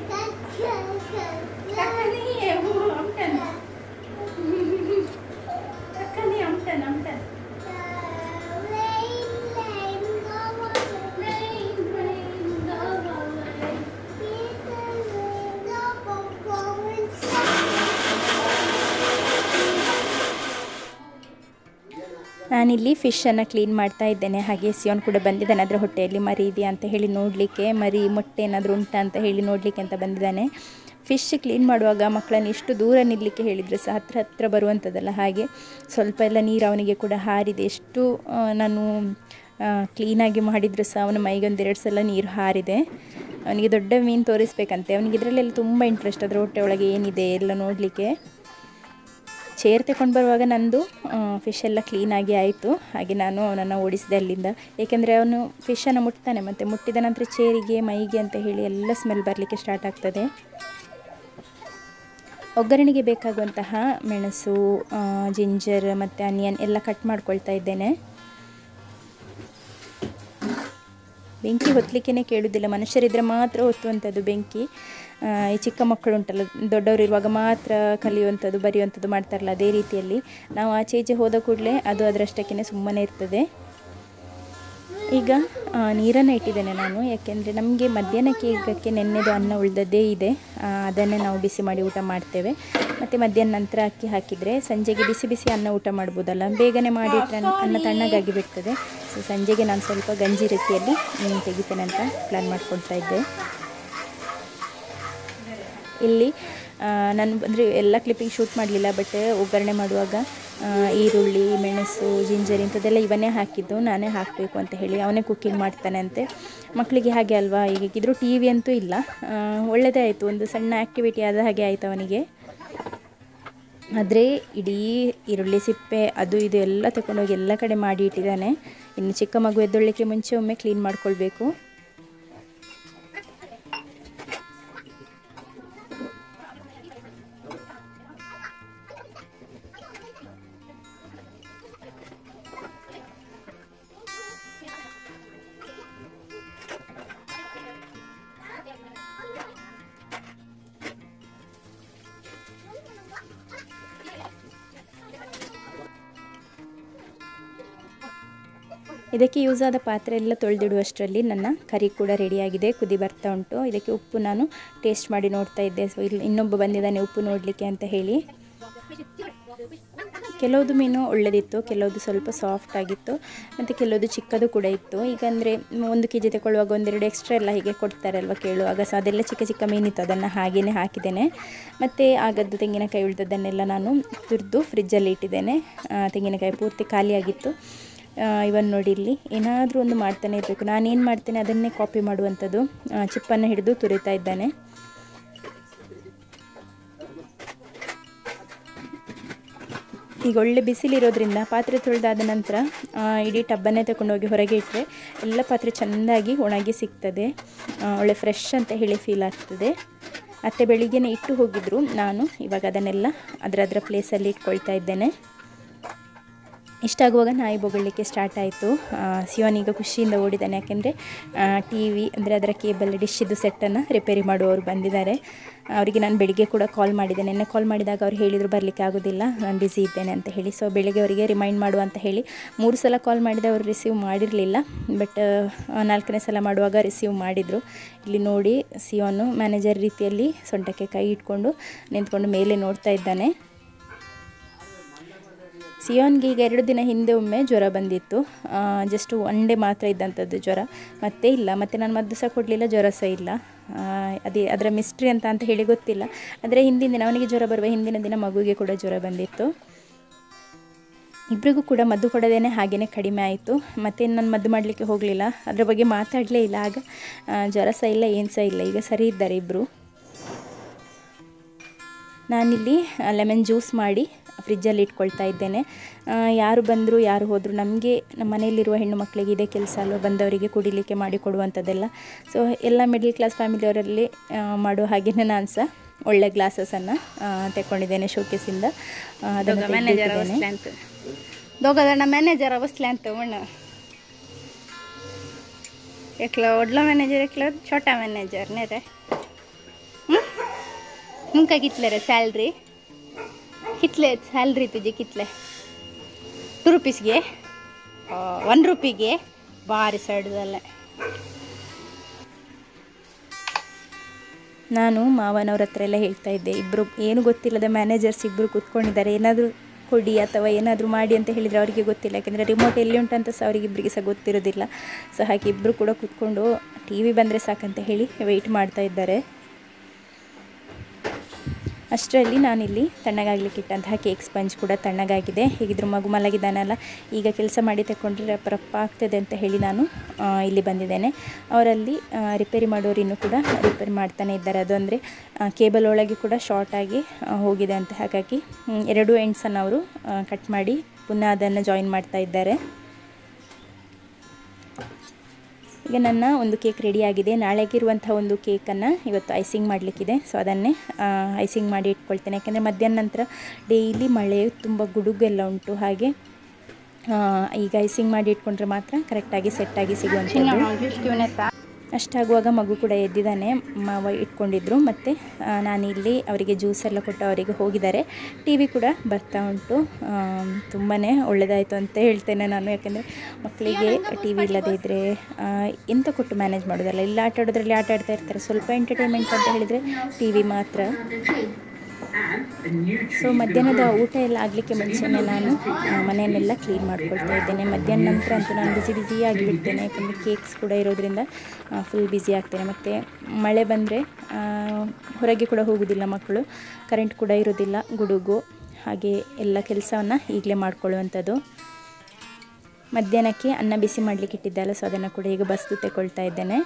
ನಾನಿಲ್ಲಿ ಫಿಶನ್ನು ಕ್ಲೀನ್ ಮಾಡ್ತಾ ಇದ್ದೇನೆ ಹಾಗೆ ಸಿಯೋನ್ ಕೂಡ ಬಂದಿದ್ದಾನೆ ಅದರ ಹೊಟ್ಟೆಯಲ್ಲಿ ಮರಿ ಇದೆಯಾ ಅಂತ ಹೇಳಿ ನೋಡಲಿಕ್ಕೆ ಮರಿ ಮೊಟ್ಟೆ ಏನಾದರೂ ಉಂಟಾ ಅಂತ ಹೇಳಿ ನೋಡಲಿಕ್ಕೆ ಅಂತ ಬಂದಿದ್ದಾನೆ ಫಿಶ್ ಕ್ಲೀನ್ ಮಾಡುವಾಗ ಮಕ್ಕಳನ್ನು ಎಷ್ಟು ದೂರ ನಿಲ್ಲಲಿಕ್ಕೆ ಹೇಳಿದರೆ ಸಹ ಹತ್ರ ಹತ್ರ ಬರುವಂಥದ್ದಲ್ಲ ಹಾಗೆ ಸ್ವಲ್ಪ ಎಲ್ಲ ನೀರು ಅವನಿಗೆ ಕೂಡ ಹಾರಿದೆ ಎಷ್ಟು ಆ, ನಾನು ಕ್ಲೀನಾಗಿ ಮಾಡಿದರೂ ಸಹ ಅವನ ಮೈಗೆ ಒಂದೆರಡು ಸಲ ನೀರು ಹಾರಿದೆ ಅವನಿಗೆ ದೊಡ್ಡ ಮೀನು ತೋರಿಸ್ಬೇಕಂತೆ ಅವನಿಗೆ ಇದರಲ್ಲೆಲ್ಲ ತುಂಬ ಇಂಟ್ರೆಸ್ಟ್ ಅದರ ಹೊಟ್ಟೆ ಒಳಗೆ ಏನಿದೆ ಎಲ್ಲ ನೋಡಲಿಕ್ಕೆ ಚೇರ್ ತಗೊಂಡು ಬರುವಾಗ ನಂದು ಫಿಶ್ ಎಲ್ಲ ಕ್ಲೀನಾಗಿ ಆಯಿತು ಹಾಗೆ ನಾನು ಅವನನ್ನು ಓಡಿಸಿದೆ ಅಲ್ಲಿಂದ ಏಕೆಂದರೆ ಅವನು ಫಿಶನ್ನು ಮುಟ್ತಾನೆ ಮತ್ತು ಮುಟ್ಟಿದ ನಂತರ ಚೇರಿಗೆ ಮೈಗೆ ಅಂತ ಹೇಳಿ ಎಲ್ಲ ಸ್ಮೆಲ್ ಬರಲಿಕ್ಕೆ ಸ್ಟಾರ್ಟ್ ಆಗ್ತದೆ ಒಗ್ಗರಣೆಗೆ ಬೇಕಾಗುವಂತಹ ಮೆಣಸು ಆ, ಜಿಂಜರ್ ಮತ್ತು ಆನಿಯನ್ ಎಲ್ಲ ಕಟ್ ಮಾಡ್ಕೊಳ್ತಾ ಇದ್ದೇನೆ ಬೆಂಕಿ ಹೊತ್ತಲಿಕ್ಕೇ ಕೇಳುವುದಿಲ್ಲ ಮನುಷ್ಯರಿದ್ದರೆ ಮಾತ್ರ ಹೊತ್ತುವಂಥದ್ದು ಬೆಂಕಿ ಆ, ಈ ಚಿಕ್ಕ ಮಕ್ಕಳು ಉಂಟಲ್ಲ ದೊಡ್ಡವರು ಇರುವಾಗ ಮಾತ್ರ ಕಲಿಯುವಂಥದ್ದು ಬರೆಯುವಂಥದ್ದು ಮಾಡ್ತಾರಲ್ಲ ಅದೇ ರೀತಿಯಲ್ಲಿ ನಾವು ಆಚೆ ಈಚೆ ಹೋದ ಕೂಡಲೇ ಅದು ಅದರಷ್ಟಕ್ಕೇ ಸುಮ್ಮನೆ ಇರ್ತದೆ ಈಗ ಆ, ನೀರನ್ನು ಇಟ್ಟಿದ್ದೇನೆ ನಾನು ಯಾಕೆಂದರೆ ನಮಗೆ ಮಧ್ಯಾಹ್ನಕ್ಕೆ ಈಗಕ್ಕೆ ನೆನ್ನೆದು ಅನ್ನ ಉಳಿದದ್ದೇ ಇದೆ ಆ, ಅದನ್ನೇ ನಾವು ಬಿಸಿ ಮಾಡಿ ಊಟ ಮಾಡ್ತೇವೆ ಮತ್ತು ಮಧ್ಯಾಹ್ನ ನಂತರ ಅಕ್ಕಿ ಹಾಕಿದರೆ ಸಂಜೆಗೆ ಬಿಸಿ ಬಿಸಿ ಅನ್ನ ಊಟ ಮಾಡ್ಬೋದಲ್ಲ ಬೇಗನೆ ಮಾಡಿಟ್ರೆ ಅನ್ನ- ಅನ್ನ ತಣ್ಣಗಾಗಿ ಬಿಡ್ತದೆ ಸೊ ಸಂಜೆಗೆ ನಾನು ಸ್ವಲ್ಪ ಗಂಜಿ ರೀತಿಯಲ್ಲಿ ಮೀನು ತೆಗಿತೇನೆ ಅಂತ ಪ್ಲ್ಯಾನ್ ಮಾಡ್ಕೊಳ್ತಾ ಇದ್ದೆ ಇಲ್ಲಿ ಆ, ನಾನು ಅಂದರೆ ಎಲ್ಲ ಕ್ಲಿಪ್ಪಿಂಗ್ ಶೂಟ್ ಮಾಡಲಿಲ್ಲ ಬಟ್ ಒಗ್ಗರಣೆ ಮಾಡುವಾಗ ಆ, ಈರುಳ್ಳಿ ಮೆಣಸು ಜಿಂಜರ್ ಇಂಥದ್ದೆಲ್ಲ ಇವನೇ ಹಾಕಿದ್ದು ನಾನೇ ಹಾಕಬೇಕು ಅಂತ ಹೇಳಿ ಅವನೇ ಕುಕ್ಕಿಂಗ್ ಮಾಡ್ತಾನೆ ಅಂತೆ ಮಕ್ಕಳಿಗೆ ಹಾಗೆ ಅಲ್ವಾ ಈಗಿದ್ರು ಟಿ ವಿ ಅಂತೂ ಇಲ್ಲ ಆ, ಒಳ್ಳೆಯದೇ ಆಯಿತು ಒಂದು ಸಣ್ಣ ಆ್ಯಕ್ಟಿವಿಟಿ ಆದ ಹಾಗೆ ಆಯಿತು ಅವನಿಗೆ ಆದರೆ ಇಡೀ ಈರುಳ್ಳಿ ಸಿಪ್ಪೆ ಅದು ಇದು ಎಲ್ಲ ತಗೊಂಡೋಗಿ ಎಲ್ಲ ಕಡೆ ಮಾಡಿ ಇಟ್ಟಿದ್ದಾನೆ ಇನ್ನು ಚಿಕ್ಕ ಮಗು ಎದ್ದೊಳ್ಳಿಕ್ಕೆ ಮುಂಚೆ ಒಮ್ಮೆ ಕ್ಲೀನ್ ಮಾಡ್ಕೊಳ್ಬೇಕು ಇದಕ್ಕೆ ಯೂಸ್ ಆದ ಪಾತ್ರೆ ಎಲ್ಲ ತೊಳೆದಿಡುವಷ್ಟರಲ್ಲಿ ನನ್ನ ಕರಿ ಕೂಡ ರೆಡಿಯಾಗಿದೆ ಕುದಿ ಬರ್ತಾ ಉಂಟು ಇದಕ್ಕೆ ಉಪ್ಪು ನಾನು ಟೇಸ್ಟ್ ಮಾಡಿ ನೋಡ್ತಾ ಇದ್ದೆ ಸೊ ಇಲ್ಲಿ ಇನ್ನೊಬ್ಬ ಬಂದಿದ್ದಾನೆ ಉಪ್ಪು ನೋಡಲಿಕ್ಕೆ ಅಂತ ಹೇಳಿ ಕೆಲವುದು ಮೀನು ಒಳ್ಳೆದಿತ್ತು ಕೆಲವುದು ಸ್ವಲ್ಪ ಸಾಫ್ಟ್ ಆಗಿತ್ತು ಮತ್ತು ಕೆಲವುದು ಚಿಕ್ಕದು ಕೂಡ ಇತ್ತು ಈಗ ಅಂದರೆ ಒಂದು ಕೆ ಜಿ ತಗೊಳ್ಳುವಾಗ ಒಂದೆರಡು ಎಕ್ಸ್ಟ್ರಾ ಎಲ್ಲ ಹೀಗೆ ಕೊಡ್ತಾರಲ್ವ ಕೇಳುವಾಗ ಸೊ ಅದೆಲ್ಲ ಚಿಕ್ಕ ಚಿಕ್ಕ ಮೀನಿತ್ತು ಅದನ್ನು ಹಾಗೆಯೇ ಹಾಕಿದ್ದೇನೆ ಮತ್ತು ಆಗದ್ದು ತೆಂಗಿನಕಾಯಿ ಉಳಿದದ್ದನ್ನೆಲ್ಲ ನಾನು ತುರಿದು ಫ್ರಿಜ್ಜಲ್ಲಿ ಇಟ್ಟಿದ್ದೇನೆ ಆ, ತೆಂಗಿನಕಾಯಿ ಪೂರ್ತಿ ಖಾಲಿಯಾಗಿತ್ತು ಇವನ್ ನೋಡಿ ಇಲ್ಲಿ ಏನಾದರೂ ಒಂದು ಮಾಡ್ತಾನೆ ಇರಬೇಕು ನಾನೇನು ಮಾಡ್ತೇನೆ ಅದನ್ನೇ ಕಾಪಿ ಮಾಡುವಂಥದ್ದು ಆ, ಚಿಪ್ಪನ್ನು ಹಿಡಿದು ತುರಿತಾ ಇದ್ದಾನೆ ಈಗ ಒಳ್ಳೆ ಬಿಸಿಲಿರೋದ್ರಿಂದ ಪಾತ್ರೆ ತೊಳೆದಾದ ನಂತರ ಆ, ಇಡೀ ಟಬ್ಬನ್ನೇ ತಗೊಂಡೋಗಿ ಹೊರಗೆ ಇಟ್ಟರೆ ಎಲ್ಲ ಪಾತ್ರೆ ಚೆಂದಾಗಿ ಒಣಗಿ ಸಿಗ್ತದೆ ಆ, ಒಳ್ಳೆ ಫ್ರೆಶ್ ಅಂತ ಹೇಳಿ ಫೀಲ್ ಆಗ್ತದೆ ಅತ್ತೆ ಬೆಳಿಗ್ಗೆನೇ ಇಟ್ಟು ಹೋಗಿದ್ರು ನಾನು ಇವಾಗ ಅದನ್ನೆಲ್ಲ ಅದರ ಅದರ ಪ್ಲೇಸಲ್ಲಿ ಇಟ್ಕೊಳ್ತಾ ಇದ್ದೇನೆ ಇಷ್ಟಾಗುವಾಗ ನಾಯಿ ಬೊಗಳ್ಲಿಕ್ಕೆ ಸ್ಟಾರ್ಟ್ ಆಯಿತು ಸಿಯೋನ್ ಈಗ ಖುಷಿಯಿಂದ ಓಡಿದ್ದಾನೆ ಯಾಕೆಂದರೆ ಟಿ ವಿ ಅಂದರೆ ಅದರ ಕೇಬಲ್ ಡಿಶ್ಶಿದ್ದು ಸೆಟ್ಟನ್ನು ರಿಪೇರಿ ಮಾಡುವವರು ಬಂದಿದ್ದಾರೆ ಅವರಿಗೆ ನಾನು ಬೆಳಿಗ್ಗೆ ಕೂಡ ಕಾಲ್ ಮಾಡಿದ್ದೆ ನಿನ್ನೆ ಕಾಲ್ ಮಾಡಿದಾಗ ಅವ್ರು ಹೇಳಿದರು ಬರಲಿಕ್ಕೆ ಆಗೋದಿಲ್ಲ ನಾನು ಬ್ಯುಸಿ ಇದ್ದೇನೆ ಅಂತ ಹೇಳಿ ಸೊ ಬೆಳಿಗ್ಗೆ ಅವರಿಗೆ ರಿಮೈಂಡ್ ಮಾಡುವ ಅಂತ ಹೇಳಿ ಮೂರು ಸಲ ಕಾಲ್ ಮಾಡಿದೆ ಅವರು ರಿಸೀವ್ ಮಾಡಿರಲಿಲ್ಲ ಬಟ್ ನಾಲ್ಕನೇ ಸಲ ಮಾಡುವಾಗ ರಿಸೀವ್ ಮಾಡಿದರು ಇಲ್ಲಿ ನೋಡಿ ಸಿಯೋನು ಮ್ಯಾನೇಜರ್ ರೀತಿಯಲ್ಲಿ ಸೊಂಟಕ್ಕೆ ಕೈ ಇಟ್ಕೊಂಡು ನಿಂತ್ಕೊಂಡು ಮೇಲೆ ನೋಡ್ತಾ ಇದ್ದಾನೆ ಸಿಯೋನ್ಗೆ ಈಗ ಎರಡು ದಿನ ಹಿಂದೆ ಒಮ್ಮೆ ಜ್ವರ ಬಂದಿತ್ತು ಜಸ್ಟ್ ಒನ್ ಡೇ ಮಾತ್ರ ಇದ್ದಂಥದ್ದು ಜ್ವರ ಮತ್ತೆ ಇಲ್ಲ ಮತ್ತು ನಾನು ಮದ್ದು ಸಹ ಕೊಡಲಿಲ್ಲ ಜ್ವರ ಸಹ ಇಲ್ಲ ಆ, ಅದೇ ಅದರ ಮಿಸ್ಟ್ರಿ ಅಂತ ಅಂತ ಹೇಳಿ ಗೊತ್ತಿಲ್ಲ ಆದರೆ ಹಿಂದಿನ ದಿನ ಅವನಿಗೆ ಜ್ವರ ಬರುವ ಹಿಂದಿನ ದಿನ ಮಗುವಿಗೆ ಕೂಡ ಜ್ವರ ಬಂದಿತ್ತು ಇಬ್ಬರಿಗೂ ಕೂಡ ಮದ್ದು ಕೊಡೋದೇನೆ ಹಾಗೆಯೇ ಕಡಿಮೆ ಆಯಿತು ಮತ್ತು ನಾನು ಮದ್ದು ಮಾಡಲಿಕ್ಕೆ ಹೋಗಲಿಲ್ಲ ಅದರ ಬಗ್ಗೆ ಮಾತಾಡಲೇ ಇಲ್ಲ ಆಗ ಆ, ಜ್ವರ ಸಹ ಇಲ್ಲ ಏನು ಸಹ ಇಲ್ಲ ಈಗ ಸರಿ ಇದ್ದಾರೆ ಇಬ್ಬರು ನಾನಿಲ್ಲಿ ಲೆಮನ್ ಜ್ಯೂಸ್ ಮಾಡಿ ಫ್ರಿಜ್ಜಲ್ಲಿ ಇಟ್ಕೊಳ್ತಾ ಇದ್ದೇನೆ ಆ, ಯಾರು ಬಂದರು ಯಾರು ಹೋದರು ನಮಗೆ ನಮ್ಮ ಮನೆಯಲ್ಲಿರುವ ಹೆಣ್ಣು ಮಕ್ಕಳಿಗೆ ಇದೇ ಕೆಲಸ ಅಲ್ವ ಬಂದವರಿಗೆ ಕುಡಿಲಿಕ್ಕೆ ಮಾಡಿ ಕೊಡುವಂಥದ್ದೆಲ್ಲ ಸೊ ಎಲ್ಲ ಮಿಡ್ಲ್ ಕ್ಲಾಸ್ ಫ್ಯಾಮಿಲಿಯವರಲ್ಲಿ ಆ, ಮಾಡುವ ಹಾಗೆಯೇ ನಾನು ಸಹ ಒಳ್ಳೆ ಗ್ಲಾಸಸನ್ನು ತೆಕ್ಕೊಂಡಿದ್ದೇನೆ ಶೋಕೇಸಿಂದ ಅದನ್ನು ಮ್ಯಾನೇಜರ್ ತೆಗ್ದಿಟ್ಟಿದ್ದೇನೆ. ಅವಸ್ಥೆ ಅಂತ दोघं मॅनेजर बसले ಅಂತ म्हण एकलं वडलं मॅनेजर एकलं छोटा मॅनेजर नाही रे तुमका कितले रे सॅलरी कितले सॅलरी तुझी कितले टू रुपीಸ್ಗೆ ಒನ್ ರುಪಿಗೆ ಭಾರಿ ಸೈಡ್ದಲ್ಲೇ ನಾನು ಮಾವನವ್ರ ಹತ್ರ ಎಲ್ಲ ಹೇಳ್ತಾ ಇದ್ದೆ ಇಬ್ಬರು ಏನು ಗೊತ್ತಿಲ್ಲದ ಮ್ಯಾನೇಜರ್ಸ್ ಇಬ್ಬರು ಕೂತ್ಕೊಂಡಿದ್ದಾರೆ ಏನಾದರೂ ಕೊಡಿ ಅಥವಾ ಏನಾದರೂ ಮಾಡಿ ಅಂತ ಹೇಳಿದರೆ ಅವರಿಗೆ ಗೊತ್ತಿಲ್ಲ ಯಾಕೆಂದರೆ ರಿಮೋಟ್ ಎಲ್ಲಿ ಉಂಟಂತ ಸಹ ಅವರಿಗೆ ಇಬ್ಬರಿಗೆ ಸಹ ಗೊತ್ತಿರೋದಿಲ್ಲ ಸೊ ಹಾಗೆ ಇಬ್ಬರು ಕೂಡ ಕೂತ್ಕೊಂಡು ಟಿ ವಿ ಬಂದರೆ ಸಾಕಂತ ಹೇಳಿ ವೆಯ್ಟ್ ಮಾಡ್ತಾ ಇದ್ದಾರೆ ಅಷ್ಟರಲ್ಲಿ ನಾನಿಲ್ಲಿ ತಣ್ಣಗಾಗ್ಲಿಕ್ಕೆ ಇಟ್ಟಂತಹ ಕೇಕ್ ಸ್ಪಂಜ್ ಕೂಡ ತಣ್ಣಗಾಗಿದೆ ಹೀಗಿದ್ರು ಮಗು ಮಲಗಿದ್ದಾನಲ್ಲ ಈಗ ಕೆಲಸ ಮಾಡಿ ತಗೊಂಡ್ರೆ ರಪ್ಪ ರಪ್ಪ ಆಗ್ತದೆ ಅಂತ ಹೇಳಿ ನಾನು ಆ, ಇಲ್ಲಿ ಬಂದಿದ್ದೇನೆ ಅವರಲ್ಲಿ ಆ, ರಿಪೇರಿ ಮಾಡೋರು ಇನ್ನೂ ಕೂಡ ರಿಪೇರಿ ಮಾಡ್ತಾನೆ ಇದ್ದಾರೆ ಅದು ಅಂದರೆ ಕೇಬಲ್ ಒಳಗೆ ಕೂಡ ಶಾರ್ಟ್ ಆಗಿ ಆ, ಹೋಗಿದೆ ಅಂತ ಹಾಗಾಗಿ ಹ್ಮ್, ಎರಡು ಎಂಡ್ಸನ್ನು ಅವರು ಕಟ್ ಮಾಡಿ ಪುನಃ ಅದನ್ನು ಜಾಯಿನ್ ಮಾಡ್ತಾ ಇದ್ದಾರೆ ಈಗ ನನ್ನ ಒಂದು ಕೇಕ್ ರೆಡಿ ಆಗಿದೆ ನಾಳೆಗಿರುವಂಥ ಒಂದು ಕೇಕನ್ನು ಇವತ್ತು ಐಸಿಂಗ್ ಮಾಡಲಿಕ್ಕಿದೆ ಸೊ ಅದನ್ನೇ ಐಸಿಂಗ್ ಮಾಡಿ ಇಟ್ಕೊಳ್ತೇನೆ ಯಾಕೆಂದರೆ ಮಧ್ಯಾಹ್ನ ನಂತರ ಡೈಲಿ ಮಳೆ ತುಂಬ ಗುಡುಗೆಲ್ಲ ಉಂಟು ಹಾಗೆ ಆ, ಈಗ ಐಸಿಂಗ್ ಮಾಡಿ ಇಟ್ಕೊಂಡ್ರೆ ಮಾತ್ರ ಕರೆಕ್ಟಾಗಿ ಸೆಟ್ಟಾಗಿ ಸಿಗುವಂಥದ್ದು ಜ್ಯೂಸ್ ಕಿವನೆತ್ತ ಅಷ್ಟಾಗುವಾಗ ಮಗು ಕೂಡ ಎದ್ದಿದ್ದಾನೆ ಮಾವ ಇಟ್ಕೊಂಡಿದ್ರು ಮತ್ತು ನಾನಿಲ್ಲಿ ಅವರಿಗೆ ಜ್ಯೂಸ್ ಎಲ್ಲ ಕೊಟ್ಟು ಅವರಿಗೆ ಹೋಗಿದ್ದಾರೆ ಟಿ ವಿ ಕೂಡ ಬರ್ತಾ ಉಂಟು ತುಂಬಾ ಒಳ್ಳೆಯದಾಯಿತು ಅಂತ ಹೇಳ್ತೇನೆ ನಾನು ಯಾಕೆಂದರೆ ಮಕ್ಕಳಿಗೆ ಟಿ ವಿ ಇಲ್ಲದೇ ಇದ್ದರೆ ಎಂತ ಕೊಟ್ಟು ಮ್ಯಾನೇಜ್ ಮಾಡೋದಲ್ಲ ಇಲ್ಲ ಆಟ ಆಡೋದ್ರಲ್ಲಿ ಆಟ ಆಡ್ತಾ ಇರ್ತಾರೆ ಸ್ವಲ್ಪ ಎಂಟರ್ಟೈನ್ಮೆಂಟ್ ಅಂತ ಹೇಳಿದರೆ ಟಿ ವಿ ಮಾತ್ರ ಸೊ ಮಧ್ಯಾಹ್ನದ ಊಟ ಎಲ್ಲ ಆಗಲಿಕ್ಕೆ ಮುಂಚೆನೇ ನಾನು ಆ, ಮನೆಯನ್ನೆಲ್ಲ ಕ್ಲೀನ್ ಮಾಡ್ಕೊಳ್ತಾ ಇದ್ದೇನೆ ಮಧ್ಯಾಹ್ನ ನಂತರ ಅಂತೂ ನಾನು ಬಿಸಿ ಬಿಸಿ ಆಗಿಬಿಡ್ತೇನೆ ಯಾಕಂದರೆ ಕೇಕ್ಸ್ ಕೂಡ ಇರೋದ್ರಿಂದ ಫುಲ್ ಬ್ಯುಸಿ ಆಗ್ತೇನೆ ಮತ್ತು ಮಳೆ ಬಂದರೆ ಹೊರಗೆ ಕೂಡ ಹೋಗೋದಿಲ್ಲ ಮಕ್ಕಳು ಕರೆಂಟ್ ಕೂಡ ಇರೋದಿಲ್ಲ ಗುಡುಗು ಹಾಗೆ ಎಲ್ಲ ಕೆಲಸವನ್ನು ಈಗಲೇ ಮಾಡ್ಕೊಳ್ಳುವಂಥದ್ದು ಮಧ್ಯಾಹ್ನಕ್ಕೆ ಅನ್ನ ಬಿಸಿ ಮಾಡಲಿಕ್ಕೆ ಇಟ್ಟಿದ್ದೆ ಅಲ್ಲ ಸೊ ಅದನ್ನು ಕೂಡ ಈಗ ಬಸ್ದು ತೆಗೊಳ್ತಾ ಇದ್ದೇನೆ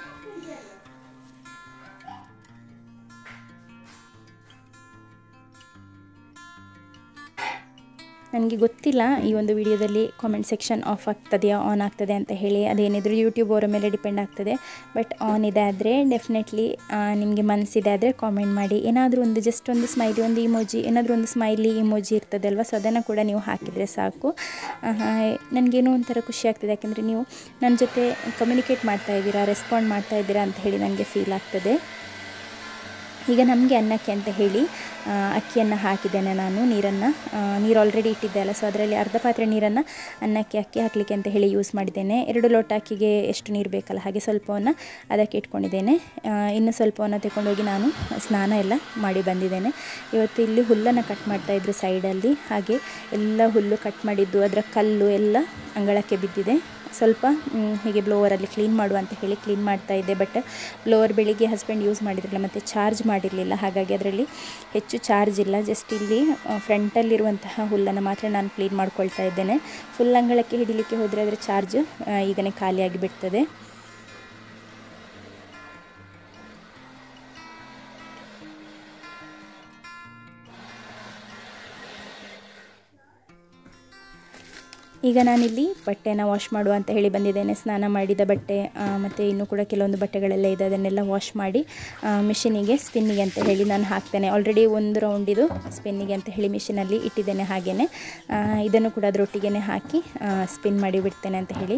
ನನಗೆ ಗೊತ್ತಿಲ್ಲ ಈ ಒಂದು ವಿಡಿಯೋದಲ್ಲಿ ಕಾಮೆಂಟ್ ಸೆಕ್ಷನ್ ಆಫ್ ಆಗ್ತದೆಯಾ ಆನ್ ಆಗ್ತದೆ ಅಂತ ಹೇಳಿ ಅದೇನಿದ್ರು ಯೂಟ್ಯೂಬ್ ಅವರ ಮೇಲೆ ಡಿಪೆಂಡ್ ಆಗ್ತದೆ ಬಟ್ ಆನ್ ಇದೆ ಆದರೆ ಡೆಫಿನೆಟ್ಲಿ ನಿಮಗೆ ಮನಸ್ಸಿದೆ ಆದರೆ ಕಾಮೆಂಟ್ ಮಾಡಿ ಏನಾದರೂ ಒಂದು ಜಸ್ಟ್ ಒಂದು ಸ್ಮೈಲಿ ಒಂದು ಇಮೋಜಿ ಏನಾದರೂ ಒಂದು ಸ್ಮೈಲಿ ಇಮೋಜಿ ಇರ್ತದೆ ಅಲ್ವಾ ಸೊ ಅದನ್ನು ಕೂಡ ನೀವು ಹಾಕಿದರೆ ಸಾಕು ನನಗೇನೋ ಒಂಥರ ಖುಷಿ ಆಗ್ತದೆ ಯಾಕೆಂದರೆ ನೀವು ನನ್ನ ಜೊತೆ ಕಮ್ಯುನಿಕೇಟ್ ಮಾಡ್ತಾ ಇದ್ದೀರಾ ರೆಸ್ಪಾಂಡ್ ಮಾಡ್ತಾ ಇದ್ದೀರಾ ಅಂತ ಹೇಳಿ ನನಗೆ ಫೀಲ್ ಆಗ್ತದೆ ಈಗ ನಮಗೆ ಅನ್ನಕ್ಕೆ ಅಂತ ಹೇಳಿ ಆ, ಅಕ್ಕಿಯನ್ನು ಹಾಕಿದ್ದೇನೆ ನಾನು ನೀರನ್ನು ನೀರು ಆಲ್ರೆಡಿ ಇಟ್ಟಿದ್ದೆ ಅಲ್ಲ ಸೊ ಅದರಲ್ಲಿ ಅರ್ಧ ಪಾತ್ರೆ ನೀರನ್ನು ಅನ್ನಕ್ಕೆ ಅಕ್ಕಿ ಹಾಕಲಿಕ್ಕೆ ಅಂತ ಹೇಳಿ ಯೂಸ್ ಮಾಡಿದ್ದೇನೆ ಎರಡು ಲೋಟ ಅಕ್ಕಿಗೆ ಎಷ್ಟು ನೀರು ಬೇಕಲ್ಲ ಹಾಗೆ ಸ್ವಲ್ಪವನ್ನು ಅದಕ್ಕೆ ಇಟ್ಕೊಂಡಿದ್ದೇನೆ ಆ, ಇನ್ನು ಸ್ವಲ್ಪವನ್ನು ತಗೊಂಡೋಗಿ ನಾನು ಸ್ನಾನ ಎಲ್ಲ ಮಾಡಿ ಬಂದಿದ್ದೇನೆ ಇವತ್ತು ಇಲ್ಲಿ ಹುಲ್ಲನ್ನು ಕಟ್ ಮಾಡ್ತಾಯಿದ್ರು ಸೈಡಲ್ಲಿ ಹಾಗೆ ಎಲ್ಲ ಹುಲ್ಲು ಕಟ್ ಮಾಡಿದ್ದು ಅದರ ಕಲ್ಲು ಎಲ್ಲ ಅಂಗಳಕ್ಕೆ ಬಿದ್ದಿದೆ ಸ್ವಲ್ಪ ಮ್, ಹೀಗೆ ಬ್ಲೋವರಲ್ಲಿ ಕ್ಲೀನ್ ಮಾಡುವ ಅಂತ ಹೇಳಿ ಕ್ಲೀನ್ ಮಾಡ್ತಾ ಇದ್ದೆ ಬಟ್ ಬ್ಲೋವರ್ ಬೆಳಿಗ್ಗೆ ಹಸ್ಬೆಂಡ್ ಯೂಸ್ ಮಾಡಿರಲಿಲ್ಲ ಮತ್ತು ಚಾರ್ಜ್ ಮಾಡಿರಲಿಲ್ಲ ಹಾಗಾಗಿ ಅದರಲ್ಲಿ ಹೆಚ್ಚು ಚಾರ್ಜ್ ಇಲ್ಲ ಜಸ್ಟ್ ಇಲ್ಲಿ ಫ್ರಂಟಲ್ಲಿರುವಂತಹ ಹುಲ್ಲನ್ನು ಮಾತ್ರ ನಾನು ಕ್ಲೀನ್ ಮಾಡ್ಕೊಳ್ತಾ ಇದ್ದೇನೆ ಫುಲ್ ಅಂಗಳಕ್ಕೆ ಹಿಡಿಲಿಕ್ಕೆ ಹೋದರೆ ಅದರ ಚಾರ್ಜ್ ಈಗನೇ ಖಾಲಿಯಾಗಿ ಬಿಡ್ತದೆ ಈಗ ನಾನಿಲ್ಲಿ ಬಟ್ಟೆನ ವಾಶ್ ಮಾಡುವ ಅಂತ ಹೇಳಿ ಬಂದಿದ್ದೇನೆ ಸ್ನಾನ ಮಾಡಿದ ಬಟ್ಟೆ ಆ, ಮತ್ತು ಇನ್ನೂ ಕೂಡ ಕೆಲವೊಂದು ಬಟ್ಟೆಗಳೆಲ್ಲ ಇದೆ ಅದನ್ನೆಲ್ಲ ವಾಶ್ ಮಾಡಿ ಮಿಷಿನಿಗೆ ಸ್ಪಿನ್ನಿಗೆ ಅಂತ ಹೇಳಿ ನಾನು ಹಾಕ್ತೇನೆ ಆಲ್ರೆಡಿ ಒಂದು ರೌಂಡಿದು ಸ್ಪಿನ್ನಿಗೆ ಅಂತ ಹೇಳಿ ಮಿಷಿನಲ್ಲಿ ಇಟ್ಟಿದ್ದೇನೆ ಹಾಗೆಯೇ ಇದನ್ನು ಕೂಡ ಅದರೊಟ್ಟಿಗೆ ಹಾಕಿ ಸ್ಪಿನ್ ಮಾಡಿ ಬಿಡ್ತೇನೆ ಅಂತ ಹೇಳಿ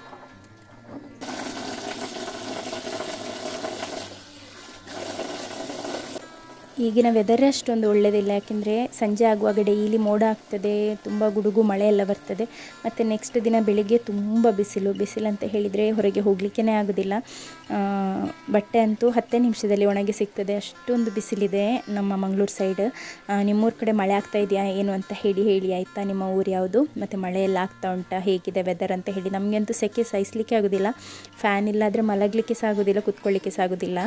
ಈಗಿನ ವೆದರ್ ಅಷ್ಟೊಂದು ಒಳ್ಳೆಯದಿಲ್ಲ ಯಾಕೆಂದರೆ ಸಂಜೆ ಆಗುವಾಗ ಡೈಲಿ ಮೋಡ ಆಗ್ತದೆ ತುಂಬ ಗುಡುಗು ಮಳೆ ಎಲ್ಲ ಬರ್ತದೆ ಮತ್ತು ನೆಕ್ಸ್ಟ್ ದಿನ ಬೆಳಿಗ್ಗೆ ತುಂಬ ಬಿಸಿಲು ಬಿಸಿಲು ಅಂತ ಹೇಳಿದರೆ ಹೊರಗೆ ಹೋಗಲಿಕ್ಕೇ ಆಗೋದಿಲ್ಲ ಆ, ಬಟ್ಟೆ ಅಂತೂ ಹತ್ತೇ ನಿಮಿಷದಲ್ಲಿ ಒಣಗಿ ಸಿಗ್ತದೆ ಅಷ್ಟೊಂದು ಬಿಸಿಲಿದೆ ನಮ್ಮ ಮಂಗಳೂರು ಸೈಡ್ ನಿಮ್ಮೂರ ಕಡೆ ಮಳೆ ಆಗ್ತಾ ಇದೆಯಾ ಏನು ಅಂತ ಹೇಳಿ ಹೇಳಿ ಆಯಿತಾ ನಿಮ್ಮ ಊರು ಯಾವುದು ಮತ್ತು ಮಳೆ ಎಲ್ಲ ಆಗ್ತಾ ಉಂಟಾ ಹೇಗಿದೆ ವೆದರ್ ಅಂತ ಹೇಳಿ ನಮಗಂತೂ ಸೆಕೆ ಸಹಿಸಲಿಕ್ಕೆ ಆಗೋದಿಲ್ಲ ಫ್ಯಾನ್ ಇಲ್ಲಾದರೆ ಮಲಗಲಿಕ್ಕೆ ಸಹ ಆಗೋದಿಲ್ಲ ಕುತ್ಕೊಳ್ಳಿಕ್ಕೆ ಸಹ ಆಗೋದಿಲ್ಲ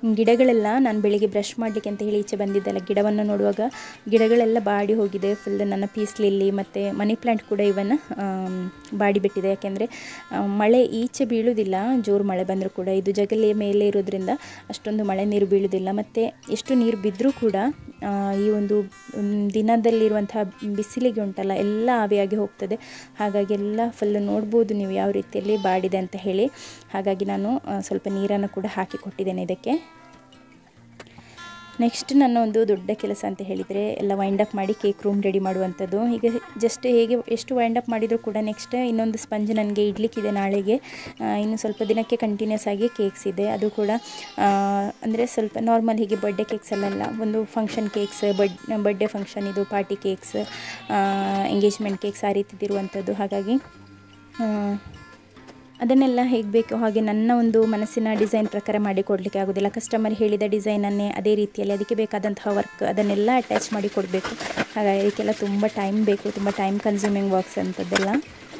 ಗಿಡಗಳೆಲ್ಲ ನಾನು ಬೆಳಿಗ್ಗೆ ಬ್ರಷ್ ಮಾಡಲಿಕ್ಕೆ ಅಂತ ಹೇಳಿ ಈಚೆ ಬಂದಿದ್ದಲ್ಲ ಗಿಡವನ್ನು ನೋಡುವಾಗ ಗಿಡಗಳೆಲ್ಲ ಬಾಡಿ ಹೋಗಿದೆ ಫುಲ್ ನನ್ನ ಪೀಸ್ ಲಿಲ್ಲಿ ಮತ್ತು ಮನಿ ಪ್ಲ್ಯಾಂಟ್ ಕೂಡ ಇವನ್ ಬಾಡಿ ಬಿಟ್ಟಿದೆ ಯಾಕೆಂದರೆ ಮಳೆ ಈಚೆ ಬೀಳುವುದಿಲ್ಲ ಜೋರು ಮಳೆ ಬಂದರೂ ಕೂಡ ಇದು ಜಗಲಿಯ ಮೇಲೆ ಇರೋದ್ರಿಂದ ಅಷ್ಟೊಂದು ಮಳೆ ನೀರು ಬೀಳುವುದಿಲ್ಲ ಮತ್ತು ಎಷ್ಟು ನೀರು ಬಿದ್ದರೂ ಕೂಡ ಆ, ಈ ಒಂದು ಮ್, ದಿನದಲ್ಲಿರುವಂತಹ ಬಿಸಿಲಿಗೆ ಉಂಟಲ್ಲ ಎಲ್ಲ ಆವಿಯಾಗಿ ಹೋಗ್ತದೆ ಹಾಗಾಗಿ ಎಲ್ಲ ಫುಲ್ ನೋಡ್ಬೋದು ನೀವು ಯಾವ ರೀತಿಯಲ್ಲಿ ಬಾಡಿದೆ ಅಂತ ಹೇಳಿ ಹಾಗಾಗಿ ನಾನು ಆ, ಸ್ವಲ್ಪ ನೀರನ್ನು ಕೂಡ ಹಾಕಿ ಕೊಟ್ಟಿದ್ದೇನೆ ಇದಕ್ಕೆ ನೆಕ್ಸ್ಟ್ ನನ್ನ ಒಂದು ದೊಡ್ಡ ಕೆಲಸ ಅಂತ ಹೇಳಿದರೆ ಎಲ್ಲ ವೈಂಡ್ ಅಪ್ ಮಾಡಿ ಕೇಕ್ ರೂಮ್ ರೆಡಿ ಮಾಡುವಂಥದ್ದು ಈಗ ಜಸ್ಟ್ ಹೇಗೆ ಎಷ್ಟು ವೈಂಡ್ ಅಪ್ ಮಾಡಿದರೂ ಕೂಡ ನೆಕ್ಸ್ಟ್ ಇನ್ನೊಂದು ಸ್ಪಂಜ್ ನನಗೆ ಇಡ್ಲಿಕ್ಕಿದೆ ನಾಳೆಗೆ ಆ, ಇನ್ನು ಸ್ವಲ್ಪ ದಿನಕ್ಕೆ ಕಂಟಿನ್ಯೂಸ್ ಆಗಿ ಕೇಕ್ಸ್ ಇದೆ ಅದು ಕೂಡ ಅಂದರೆ ಸ್ವಲ್ಪ ನಾರ್ಮಲ್ ಹೀಗೆ ಬರ್ಡೇ ಕೇಕ್ಸ್ ಅಲ್ಲೆಲ್ಲ ಒಂದು ಫಂಕ್ಷನ್ ಕೇಕ್ಸ್ ಬಡ್ ಬರ್ಡೇ ಫಂಕ್ಷನ್ ಇದು ಪಾರ್ಟಿ ಕೇಕ್ಸ್ ಎಂಗೇಜ್ಮೆಂಟ್ ಕೇಕ್ಸ್ ಆ ರೀತಿದಿರುವಂಥದ್ದು ಹಾಗಾಗಿ ಆ, ಅದನ್ನೆಲ್ಲ ಹೇಗೆ ಬೇಕೋ ಹಾಗೆ ನನ್ನ ಒಂದು ಮನಸ್ಸಿನ ಡಿಸೈನ್ ಪ್ರಕಾರ ಮಾಡಿ ಕೊಡಲಿಕ್ಕೆ ಆಗೋದಿಲ್ಲ ಕಸ್ಟಮರ್ ಹೇಳಿದ ಡಿಸೈನನ್ನೇ ಅದೇ ರೀತಿಯಲ್ಲಿ ಅದಕ್ಕೆ ಬೇಕಾದಂತಹ ವರ್ಕ್ ಅದನ್ನೆಲ್ಲ ಅಟ್ಯಾಚ್ ಮಾಡಿ ಕೊಡಬೇಕು ಹಾಗಾಗಿ ಅದಕ್ಕೆಲ್ಲ ತುಂಬ ಟೈಮ್ ಬೇಕು ತುಂಬ ಟೈಮ್ ಕನ್ಸ್ಯೂಮಿಂಗ್ ವರ್ಕ್ಸ್ ಅಂಥದ್ದೆಲ್ಲ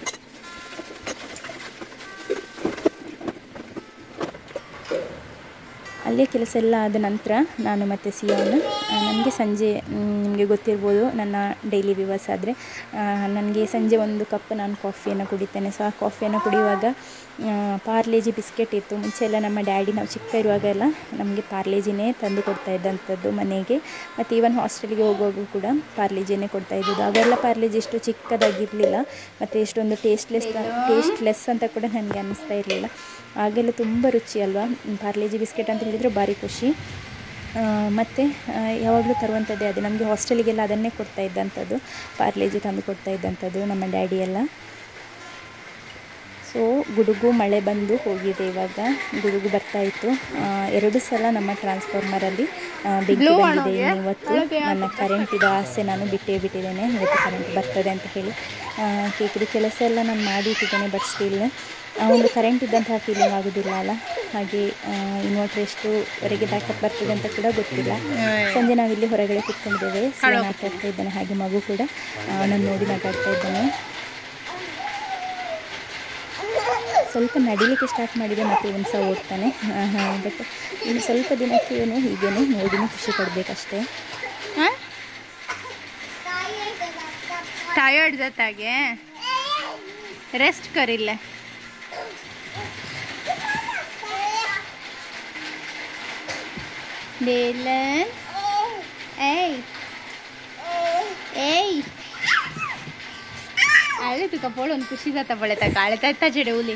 ಅಲ್ಲೇ ಕೆಲಸ ಎಲ್ಲ ಆದ ನಂತರ ನಾನು ಮತ್ತು ಸಿಯೋನು ನನಗೆ ಸಂಜೆ ನಿಮಗೆ ಗೊತ್ತಿರ್ಬೋದು ನನ್ನ ಡೈಲಿ ವಿವರ್ಸ್ ಆದರೆ ನನಗೆ ಸಂಜೆ ಒಂದು ಕಪ್ ನಾನು ಕಾಫಿಯನ್ನು ಕುಡಿತೇನೆ ಸೊ ಆ ಕಾಫಿಯನ್ನು ಕುಡಿಯುವಾಗ ಆ, ಪಾರ್ಲೇಜಿ ಬಿಸ್ಕೆಟ್ ಇತ್ತು ಮುಂಚೆ ಎಲ್ಲ ನಮ್ಮ ಡ್ಯಾಡಿ ನಾವು ಚಿಕ್ಕ ಇರುವಾಗೆಲ್ಲ ನಮಗೆ ಪಾರ್ಲೇಜಿನೇ ತಂದು ಕೊಡ್ತಾ ಇದ್ದಂಥದ್ದು ಮನೆಗೆ ಮತ್ತು ಈವನ್ ಹಾಸ್ಟೆಲ್ಗೆ ಹೋಗುವಾಗ ಕೂಡ ಪಾರ್ಲೇಜಿನೇ ಕೊಡ್ತಾ ಇದ್ದದ್ದು ಅವೆಲ್ಲ ಪಾರ್ಲೇಜಿ ಇಷ್ಟು ಚಿಕ್ಕದಾಗಿರಲಿಲ್ಲ ಮತ್ತು ಎಷ್ಟೊಂದು ಟೇಸ್ಟ್ಲೆಸ್ ಟೇಸ್ಟ್ಲೆಸ್ ಅಂತ ಕೂಡ ನನಗೆ ಅನ್ನಿಸ್ತಾ ಇರಲಿಲ್ಲ ಆಗೆಲ್ಲ ತುಂಬ ರುಚಿ ಅಲ್ವಾ ಪಾರ್ಲೇಜಿ ಬಿಸ್ಕೆಟ್ ಅಂತ ಹೇಳಿದರೆ ಭಾರಿ ಖುಷಿ ಆ, ಮತ್ತು ಯಾವಾಗಲೂ ತರುವಂಥದ್ದೇ ಅದು ನಮಗೆ ಹಾಸ್ಟೆಲಿಗೆಲ್ಲ ಅದನ್ನೇ ಕೊಡ್ತಾ ಇದ್ದಂಥದ್ದು ಪಾರ್ಲೇಜಿ ತಂದು ಕೊಡ್ತಾ ಇದ್ದಂಥದ್ದು ನಮ್ಮ ಡ್ಯಾಡಿ ಎಲ್ಲ ಸೊ ಗುಡುಗು ಮಳೆ ಬಂದು ಹೋಗಿದೆ ಇವಾಗ ಗುಡುಗು ಬರ್ತಾ ಇತ್ತು ಆ, ಎರಡು ಸಲ ನಮ್ಮ ಟ್ರಾನ್ಸ್ಫಾರ್ಮರಲ್ಲಿ ಆ, ಬೆಂಕಿ ಬಂದಿದೆ ಇನ್ನು ಇವತ್ತು ನನ್ನ ಕರೆಂಟಿದ ಆಸೆ ನಾನು ಬಿಟ್ಟೇ ಬಿಟ್ಟಿದ್ದೇನೆ ಇವತ್ತು ಕರೆಂಟ್ ಬರ್ತದೆ ಅಂತ ಹೇಳಿ ಕೇಕಿದ ಕೆಲಸ ಎಲ್ಲ ನಾನು ಮಾಡಿ ಇಟ್ಟಿದ್ದೇನೆ ಬಟ್ ಸ್ಟಿಲ್ ಒಂದು ಕರೆಂಟ್ ಇದ್ದಂತಹ ಫೀಲಿಂಗ್ ಆಗೋದಿಲ್ಲ ಅಲ್ಲ ಹಾಗೆ ಇನ್ವರ್ಟರ್ ಎಷ್ಟುವರೆಗೆ ಬ್ಯಾಕಪ್ ಬರ್ತದೆ ಅಂತ ಕೂಡ ಗೊತ್ತಿಲ್ಲ ಸಂಜೆ ನಾವಿಲ್ಲಿ ಹೊರಗಡೆ ಕುತ್ಕೊಂಡಿದ್ದೇವೆ ಸಿನಿಮಾ ಆಟಾಡ್ತಾ ಇದ್ದಾನೆ ಹಾಗೆ ಮಗು ಕೂಡ ನಾನು ನೋಡಿ ನಗಾಡ್ತಾ ಇದ್ದಾನೆ ಸ್ವಲ್ಪ ನಡಿಲಿಕ್ಕೆ ಸ್ಟಾರ್ಟ್ ಮಾಡಿದೆ ಮತ್ತು ಇವನು ಸಹ ಓಡ್ತಾನೆ ಬಟ್ ಇನ್ನು ಸ್ವಲ್ಪ ದಿನಕ್ಕೆ ಇವನು ಹೀಗೇನೆ ನೋಡಿನೂ ಖುಷಿ ಪಡಬೇಕಷ್ಟೇ टायर्ड जाता गे रेस्ट करिल्ले बेलन ऐ ऐ आले तुका पळोवन खुशी जाता पळय ताका आळता येता चेडे उली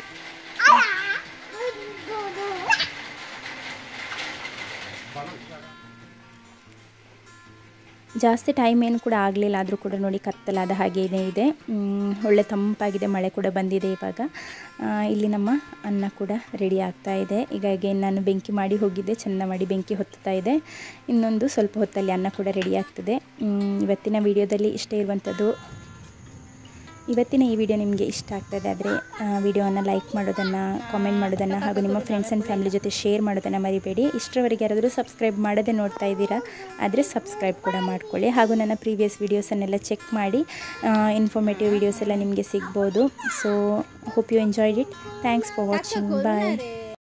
ಜಾಸ್ತಿ ಟೈಮ್ ಏನು ಕೂಡ ಆಗಲಿಲ್ಲ ಆದರೂ ಕೂಡ ನೋಡಿ ಕತ್ತಲಾದ ಹಾಗೇನೇ ಇದೆ ಮ್, ಒಳ್ಳೆ ತಂಪಾಗಿದೆ ಮಳೆ ಕೂಡ ಬಂದಿದೆ ಇವಾಗ ಆ, ಇಲ್ಲಿ ನಮ್ಮ ಅನ್ನ ಕೂಡ ರೆಡಿ ಆಗ್ತಾ ಇದೆ ಈಗ again ನಾನು ಬೆಂಕಿ ಮಾಡಿ ಹೋಗಿದ್ದೆ ಚೆಂದ ಮಾಡಿ ಬೆಂಕಿ ಹೊತ್ತುತ್ತಾ ಇದೆ ಇನ್ನೊಂದು ಸ್ವಲ್ಪ ಹೊತ್ತಲ್ಲಿ ಅನ್ನ ಕೂಡ ರೆಡಿ ಆಗ್ತದೆ ಮ್, ಇವತ್ತಿನ ವಿಡಿಯೋದಲ್ಲಿ ಇಷ್ಟೇ ಇರುವಂಥದ್ದು ಇವತ್ತಿನ ಈ ವಿಡಿಯೋ ನಿಮಗೆ ಇಷ್ಟ ಆಗ್ತದೆ ಆದರೆ ವಿಡಿಯೋವನ್ನು ಲೈಕ್ ಮಾಡೋದನ್ನು ಕಾಮೆಂಟ್ ಮಾಡೋದನ್ನು ಹಾಗೂ ನಿಮ್ಮ ಫ್ರೆಂಡ್ಸ್ ಆ್ಯಂಡ್ ಫ್ಯಾಮಿಲಿ ಜೊತೆ ಶೇರ್ ಮಾಡೋದನ್ನು ಮರಿಬೇಡಿ ಇಷ್ಟರವರೆಗೆ ಯಾರಾದರೂ ಸಬ್ಸ್ಕ್ರೈಬ್ ಮಾಡದೆ ನೋಡ್ತಾ ಇದ್ದೀರಾ ಆದರೆ ಸಬ್ಸ್ಕ್ರೈಬ್ ಕೂಡ ಮಾಡ್ಕೊಳ್ಳಿ ಹಾಗೂ ನನ್ನ ಪ್ರೀವಿಯಸ್ ವೀಡಿಯೋಸನ್ನೆಲ್ಲ ಚೆಕ್ ಮಾಡಿ ಇನ್ಫಾರ್ಮೇಟಿವ್ ವೀಡಿಯೋಸ್ ಎಲ್ಲ ನಿಮಗೆ ಸಿಗ್ಬೋದು so hope you enjoyed it thanks for watching bye